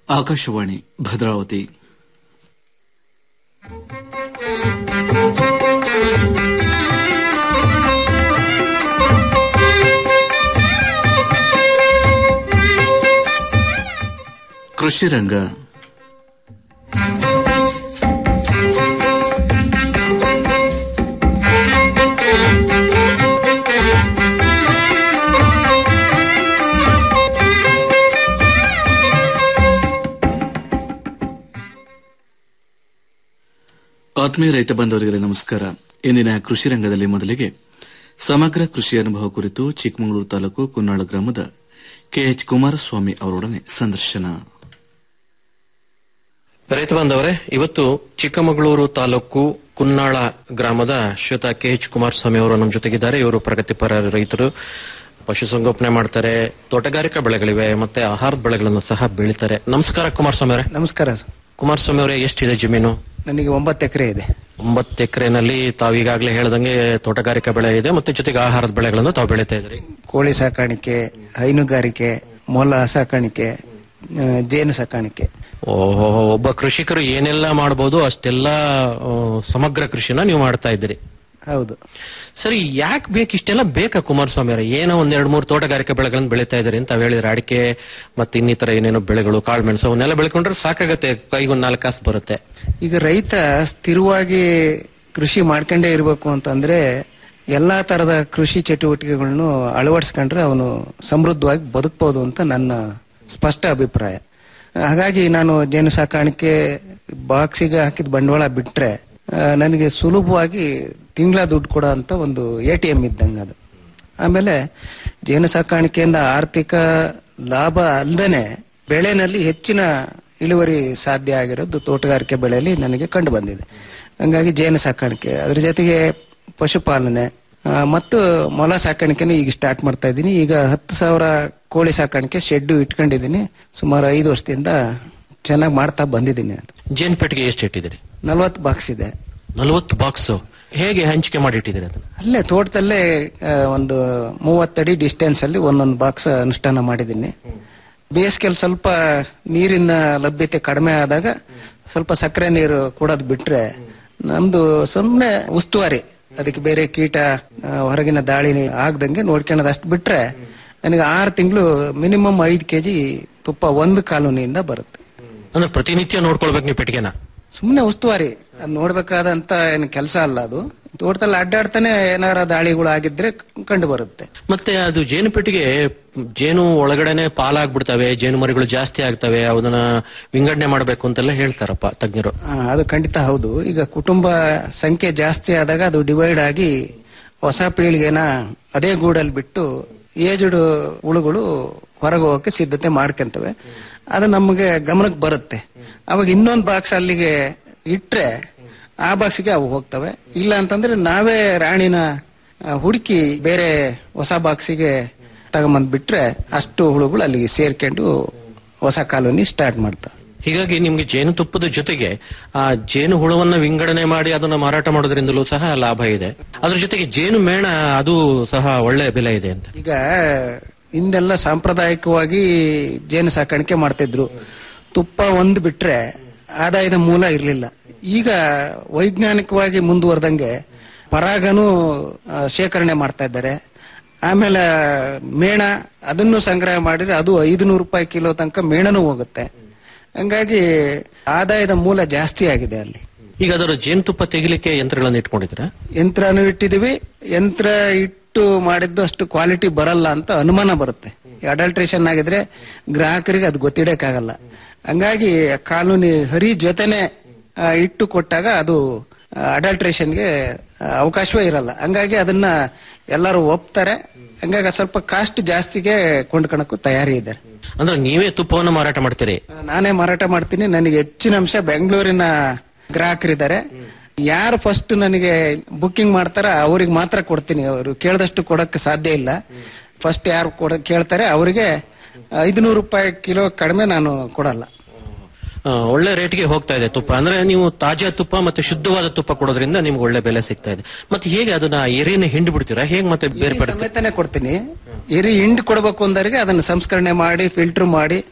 ಆಕಾಶವಾಣಿ ಭದ್ರಾವತಿ ಕೃಷಿ ರಂಗ ಆತ್ಮೀಯ ರೈತ ಬಂಧುವರಿಗೆ ನಮಸ್ಕಾರ ಇಂದಿನ ಕೃಷಿ ರಂಗದಲ್ಲಿ ಮೊದಲಿಗೆ ಸಮಗ್ರ ಕೃಷಿ ಅನುಭವ ಕುರಿತು ಚಿಕ್ಕಮಗಳೂರು ತಾಲೂಕು ಕುನ್ನಾಳ ಗ್ರಾಮದ ಕೆಎಚ್ ಕುಮಾರಸ್ವಾಮಿ ಅವರೊಡನೆ ಸಂದರ್ಶನ ರೈತ ಬಾಂಧವರೇ ಇವತ್ತು ಚಿಕ್ಕಮಗಳೂರು ತಾಲೂಕು ಕುನ್ನಾಳ ಗ್ರಾಮದ ಶ್ವೇತಾ ಕೆ ಎಚ್ ಕುಮಾರಸ್ವಾಮಿ ಅವರು ನಮ್ಮ ಜೊತೆಗಿದ್ದಾರೆ ಇವರು ಪ್ರಗತಿಪರ ರೈತರು ಪಶುಸಂಗೋಪನೆ ಮಾಡ್ತಾರೆ ತೋಟಗಾರಿಕಾ ಬೆಳೆಗಳಿವೆ ಮತ್ತೆ ಆಹಾರದ ಬೆಳೆಗಳನ್ನು ಸಹ ಬೆಳೀತಾರೆ ನಮಸ್ಕಾರ ಕುಮಾರಸ್ವಾಮಿ ಅವರೇ ನಮಸ್ಕಾರ ಸರ್. ಕುಮಾರಸ್ವಾಮಿ ಅವರೇ ಎಷ್ಟಿದೆ ಜಮೀನು ನನಗೆ ಒಂಬತ್ತು ಎಕರೆ ಇದೆ ಒಂಬತ್ತು ಎಕರೆನಲ್ಲಿ ತಾವು ಈಗಾಗಲೇ ಹೇಳ್ದಂಗೆ ತೋಟಗಾರಿಕಾ ಬೆಳೆ ಇದೆ ಮತ್ತೆ ಜೊತೆಗೆ ಆಹಾರದ ಬೆಳೆಗಳನ್ನು ತಾವು ಬೆಳೀತಾ ಇದ್ರಿ ಕೋಳಿ ಸಾಕಾಣಿಕೆ ಹೈನುಗಾರಿಕೆ ಮೊಲ ಸಾಕಾಣಿಕೆ ಆ, ಜೇನು ಸಾಕಾಣಿಕೆ ಓಹೋ ಒಬ್ಬ ಕೃಷಿಕರು ಏನೆಲ್ಲ ಮಾಡಬಹುದು ಅಷ್ಟೆಲ್ಲ ಆ, ಸಮಗ್ರ ಕೃಷಿನ ನೀವು ಮಾಡ್ತಾ ಇದ್ದೀರಿ ಹೌದು ಸರಿ ಯಾಕೆ ಬೇಕು ಇಷ್ಟೆಲ್ಲ ಬೇಕಾ ಕುಮಾರಸ್ವಾಮಿ ಅವರೇ ಏನೋ ಒಂದ್ ಎರಡ್ ಮೂರು ತೋಟಗಾರಿಕೆ ಬೆಳೆಗಳನ್ನ ಬೆಳೀತಾ ಇದಾರೆ ಅಂತ ಹೇಳಿದ್ರೆ ಅಡಿಕೆ ಮತ್ತೆ ಇನ್ನಿತರ ಏನೇನೋ ಬೆಳೆಗಳು ಕಾಳುಮೆಣಸು ಅವನ್ನೆಲ್ಲ ಬೆಳ್ಕೊಂಡ್ರೆ ಸಾಕಾಗತ್ತೆ ಕೈಗೊಂದ್ ನಾಲ್ಕು ಕಾಸು ಬರುತ್ತೆ ಈಗ ರೈತ ಸ್ಥಿರವಾಗಿ ಕೃಷಿ ಮಾಡ್ಕೊಂಡೇ ಇರಬೇಕು ಅಂತಂದ್ರೆ ಎಲ್ಲಾ ತರದ ಕೃಷಿ ಚಟುವಟಿಕೆಗಳನ್ನು ಅಳವಡಿಸ್ಕೊಂಡ್ರೆ ಅವನು ಸಮೃದ್ಧವಾಗಿ ಬದುಕಬಹುದು ಅಂತ ನನ್ನ ಸ್ಪಷ್ಟ ಅಭಿಪ್ರಾಯ ಹಾಗಾಗಿ ನಾನು ಜೇನು ಸಾಕಾಣಿಕೆ ಬಾಕ್ಸಿಗೆ ಹಾಕಿದ ಬಂಡವಾಳ ಬಿಟ್ರೆ ಆ, ನನಗೆ ಸುಲಭವಾಗಿ ತಿಂಗಳ ದುಡ್ಡು ಕೊಡೋ ಅಂತ ಒಂದು ಎ ಟಿ ಎಂ ಇದ್ದಂಗೆ ಅದು ಆಮೇಲೆ ಜೇನು ಸಾಕಾಣಿಕೆಯಿಂದ ಆರ್ಥಿಕ ಲಾಭ ಅಲ್ಲದೆ ಬೆಳೆನಲ್ಲಿ ಹೆಚ್ಚಿನ ಇಳುವರಿ ಸಾಧ್ಯ ಆಗಿರೋದು ತೋಟಗಾರಿಕೆ ಬೆಳೆಯಲ್ಲಿ ನನಗೆ ಕಂಡು ಬಂದಿದೆ ಹಂಗಾಗಿ ಜೇನು ಸಾಕಾಣಿಕೆ ಅದ್ರ ಜೊತೆಗೆ ಪಶುಪಾಲನೆ ಆ, ಮತ್ತು ಮೊಲ ಸಾಕಾಣಿಕೆನೂ ಈಗ ಸ್ಟಾರ್ಟ್ ಮಾಡ್ತಾ ಇದ್ದೀನಿ ಈಗ ಹತ್ತು ಸಾವಿರ ಕೋಳಿ ಸಾಕಾಣಿಕೆ ಶೆಡ್ ಇಟ್ಕೊಂಡಿದ್ದೀನಿ ಸುಮಾರು ಐದು ವರ್ಷದಿಂದ ಚೆನ್ನಾಗಿ ಮಾಡ್ತಾ ಬಂದಿದ್ದೀನಿ ಅದು ಜೇನ್ ಪೆಟ್ಟಿಗೆ ಎಷ್ಟು ಇಟ್ಟಿದ್ದೀರಿ ನಲ್ವತ್ತು ಬಾಕ್ಸ್ ಇದೆ ನಲವತ್ತು ಬಾಕ್ಸ್ ಹೇಗೆ ಹಂಚಿಕೆ ಮಾಡಿ ಇಟ್ಟಿದ್ದೀರಿ ಅದನ್ನ ಅಲ್ಲೇ ತೋಟದಲ್ಲೇ ಆ, ಒಂದು ಮೂವತ್ತಡಿ ಡಿಸ್ಟೆನ್ಸ್ ಅಲ್ಲಿ ಒಂದೊಂದು ಬಾಕ್ಸ್ ಅನುಷ್ಠಾನ ಮಾಡಿದ್ದೀನಿ ಬೇಸಿಗೆಯಲ್ಲಿ ಸ್ವಲ್ಪ ನೀರಿನ ಲಭ್ಯತೆ ಕಡಿಮೆ ಆದಾಗ ಸ್ವಲ್ಪ ಸಕ್ಕರೆ ನೀರು ಕೊಡೋದು ಬಿಟ್ರೆ ನಮ್ದು ಸುಮ್ಮನೆ ಉಸ್ತುವಾರಿ ಅದಕ್ಕೆ ಬೇರೆ ಕೀಟ ಆ, ಹೊರಗಿನ ದಾಳಿ ಆಗ್ದಂಗೆ ನೋಡ್ಕೊಳ್ಳೋದು ಅಷ್ಟು ಬಿಟ್ರೆ ನನಗೆ ಆರು ತಿಂಗಳು ಮಿನಿಮಮ್ ಐದು ಕೆಜಿ ತುಪ್ಪ ಒಂದು ಕಾಲೋನಿಯಿಂದ ಬರುತ್ತೆ ಅಂದ್ರೆ ಪ್ರತಿನಿತ್ಯ ನೋಡ್ಕೊಳ್ಬೇಕು ನೀವು ಪೆಟ್ಟಿಗೆನ ಸುಮ್ಮನೆ ಉಸ್ತುವಾರಿ ಅದ್ ನೋಡ್ಬೇಕಾದಂತ ಏನು ಕೆಲಸ ಅಲ್ಲ ಅದು ತೋಟದಲ್ಲಿ ಅಡ್ಡಾಡ್ತಾನೆ ಏನಾರ ದಾಳಿಗಳು ಆಗಿದ್ರೆ ಕಂಡು ಬರುತ್ತೆ ಮತ್ತೆ ಅದು ಜೇನು ಪೆಟ್ಟಿಗೆ ಜೇನು ಒಳಗಡೆನೆ ಪಾಲಾಗ್ಬಿಡ್ತವೆ ಜೇನು ಮರಿಗಳು ಜಾಸ್ತಿ ಆಗ್ತವೆ ಅದನ್ನ ವಿಂಗಡಣೆ ಮಾಡಬೇಕು ಅಂತೆಲ್ಲ ಹೇಳ್ತಾರಪ್ಪ ತಜ್ಞರು ಆ, ಅದು ಖಂಡಿತ ಹೌದು ಈಗ ಕುಟುಂಬ ಸಂಖ್ಯೆ ಜಾಸ್ತಿ ಆದಾಗ ಅದು ಡಿವೈಡ್ ಆಗಿ ಹೊಸ ಪೀಳಿಗೆನ ಅದೇ ಗೂಡಲ್ಲಿ ಬಿಟ್ಟು ಏಜುಡು ಹುಳುಗಳು ಹೊರಗೆ ಹೋಗಕ್ಕೆ ಸಿದ್ಧತೆ ಮಾಡ್ಕೊಂತವೆ ಅದು ನಮಗೆ ಗಮನಕ್ಕೆ ಬರುತ್ತೆ ಅವಾಗ ಇನ್ನೊಂದು ಬಾಕ್ಸ್ ಅಲ್ಲಿಗೆ ಇಟ್ರೆ ಆ ಬಾಕ್ಸ್ಗೆ ಅವು ಹೋಗ್ತವೆ ಇಲ್ಲ ಅಂತಂದ್ರೆ ನಾವೇ ರಾಣಿನ ಆ, ಹುಡುಕಿ ಬೇರೆ ಹೊಸ ಬಾಕ್ಸಿಗೆ ತಗೊಂಬಂದ್ ಬಿಟ್ರೆ ಅಷ್ಟು ಹುಳುಗಳು ಅಲ್ಲಿಗೆ ಸೇರ್ಕೊಂಡು ಹೊಸ ಕಾಲೋನಿ ಸ್ಟಾರ್ಟ್ ಮಾಡ್ತವೆ ಹೀಗಾಗಿ ನಿಮ್ಗೆ ಜೇನುತುಪ್ಪದ ಜೊತೆಗೆ ಆ ಜೇನು ಹುಳವನ್ನ ವಿಂಗಡಣೆ ಮಾಡಿ ಅದನ್ನ ಮಾರಾಟ ಮಾಡೋದ್ರಿಂದಲೂ ಸಹ ಲಾಭ ಇದೆ ಅದ್ರ ಜೊತೆಗೆ ಜೇನು ಮೇಣ ಅದು ಸಹ ಒಳ್ಳೆ ಬೆಲೆ ಇದೆ ಅಂತ ಈಗ ಹಿಂದೆಲ್ಲ ಸಾಂಪ್ರದಾಯಿಕವಾಗಿ ಜೇನು ಸಾಕಾಣಿಕೆ ಮಾಡ್ತಿದ್ರು ತುಪ್ಪ ಒಂದು ಬಿಟ್ರೆ ಆದಾಯದ ಮೂಲ ಇರಲಿಲ್ಲ ಈಗ ವೈಜ್ಞಾನಿಕವಾಗಿ ಮುಂದುವರೆದಂಗೆ ಪರಾಗನೂ ಆ, ಶೇಖರಣೆ ಮಾಡ್ತಾ ಇದ್ದಾರೆ ಆಮೇಲೆ ಮೇಣ ಅದನ್ನು ಸಂಗ್ರಹ ಮಾಡಿದ್ರೆ ಅದು ಐದು ನೂರು ರೂಪಾಯಿ ಕಿಲೋ ತನಕ ಮೇಣನೂ ಹೋಗುತ್ತೆ ಹಂಗಾಗಿ ಆದಾಯದ ಮೂಲ ಜಾಸ್ತಿ ಆಗಿದೆ ಅಲ್ಲಿ ಈಗ ಅದರ ಜೇನುತುಪ್ಪ ತೆಗಿಲಿಕ್ಕೆ ಯಂತ್ರಗಳನ್ನು ಇಟ್ಕೊಂಡಿದ್ದೀರಾ ಯಂತ್ರನೂ ಇಟ್ಟಿದೀವಿ ಯಂತ್ರ ಇಟ್ಟು ಮಾಡಿದ್ದು ಅಷ್ಟು ಕ್ವಾಲಿಟಿ ಬರಲ್ಲ ಅಂತ ಅನುಮಾನ ಬರುತ್ತೆ ಅಡಲ್ಟ್ರೇಷನ್ ಆಗಿದ್ರೆ ಗ್ರಾಹಕರಿಗೆ ಅದು ಗೊತ್ತಿಡಕ್ಕಾಗಲ್ಲ ಹಂಗಾಗಿ ಕಾನೂನಿ ಹರಿ ಜೊತೆನೆ ಆ, ಇಟ್ಟು ಕೊಟ್ಟಾಗ ಅದು ಅಡಲ್ಟ್ರೇಷನ್ಗೆ ಅವಕಾಶವೇ ಇರಲ್ಲ ಹಂಗಾಗಿ ಅದನ್ನ ಎಲ್ಲರೂ ಒಪ್ತಾರೆ ಹಂಗಾಗಿ ಸ್ವಲ್ಪ ಕಾಸ್ಟ್ ಜಾಸ್ತಿಗೆ ಕೊಂಡ್ಕೊಳಕ್ಕೂ ತಯಾರಿ ಇದೆ ಅಂದ್ರೆ ನೀವೇ ತುಪ್ಪವನ್ನು ಮಾರಾಟ ಮಾಡ್ತೀರಿ ನಾನೇ ಮಾರಾಟ ಮಾಡ್ತೀನಿ ನನಗೆ ಹೆಚ್ಚಿನ ಅಂಶ ಬೆಂಗಳೂರಿನ ಗ್ರಾಹಕರಿದ್ದಾರೆ ಯಾರು ಫಸ್ಟ್ ನನಗೆ ಬುಕ್ಕಿಂಗ್ ಮಾಡ್ತಾರ ಅವ್ರಿಗೆ ಮಾತ್ರ ಕೊಡ್ತೀನಿ ಅವರು ಕೇಳಿದಷ್ಟು ಕೊಡಕ್ಕೆ ಸಾಧ್ಯ ಇಲ್ಲ ಫಸ್ಟ್ ಯಾರು ಕೊಡ ಕೇಳ್ತಾರೆ ಅವರಿಗೆ ಐದುನೂರು ರೂಪಾಯಿ ಕಿಲೋ ಕಡಿಮೆ ನಾನು ಕೊಡಲ್ಲ ಆ, ಒಳ್ಳೆ ರೇಟ್ಗೆ ಹೋಗ್ತಾ ಇದೆ ತುಪ್ಪ ಅಂದ್ರೆ ನೀವು ತಾಜಾ ತುಪ್ಪ ಮತ್ತೆ ಶುದ್ಧವಾದ ತುಪ್ಪ ಕೊಡೋದ್ರಿಂದ ನಿಮ್ಗೆ ಒಳ್ಳೆ ಬೆಲೆ ಸಿಗ್ತಾ ಇದೆ ಮತ್ತೆ ಹೇಗೆ ಅದನ್ನ ಎರೆನ ಹಿಂಡಿ ಬಿಡ್ತೀರಾ ಹೇಗೆ ಮತ್ತೆ ಬೇರೆ ಸಮೇತನೇ ಕೊಡ್ತೀನಿ ಎರಿ ಹಿಂಡಿ ಕೊಡಬೇಕು ಅಂದವರಿಗೆ ಅದನ್ನ ಸಂಸ್ಕರಣೆ ಮಾಡಿ ಫಿಲ್ಟರ್ ಮಾಡಿ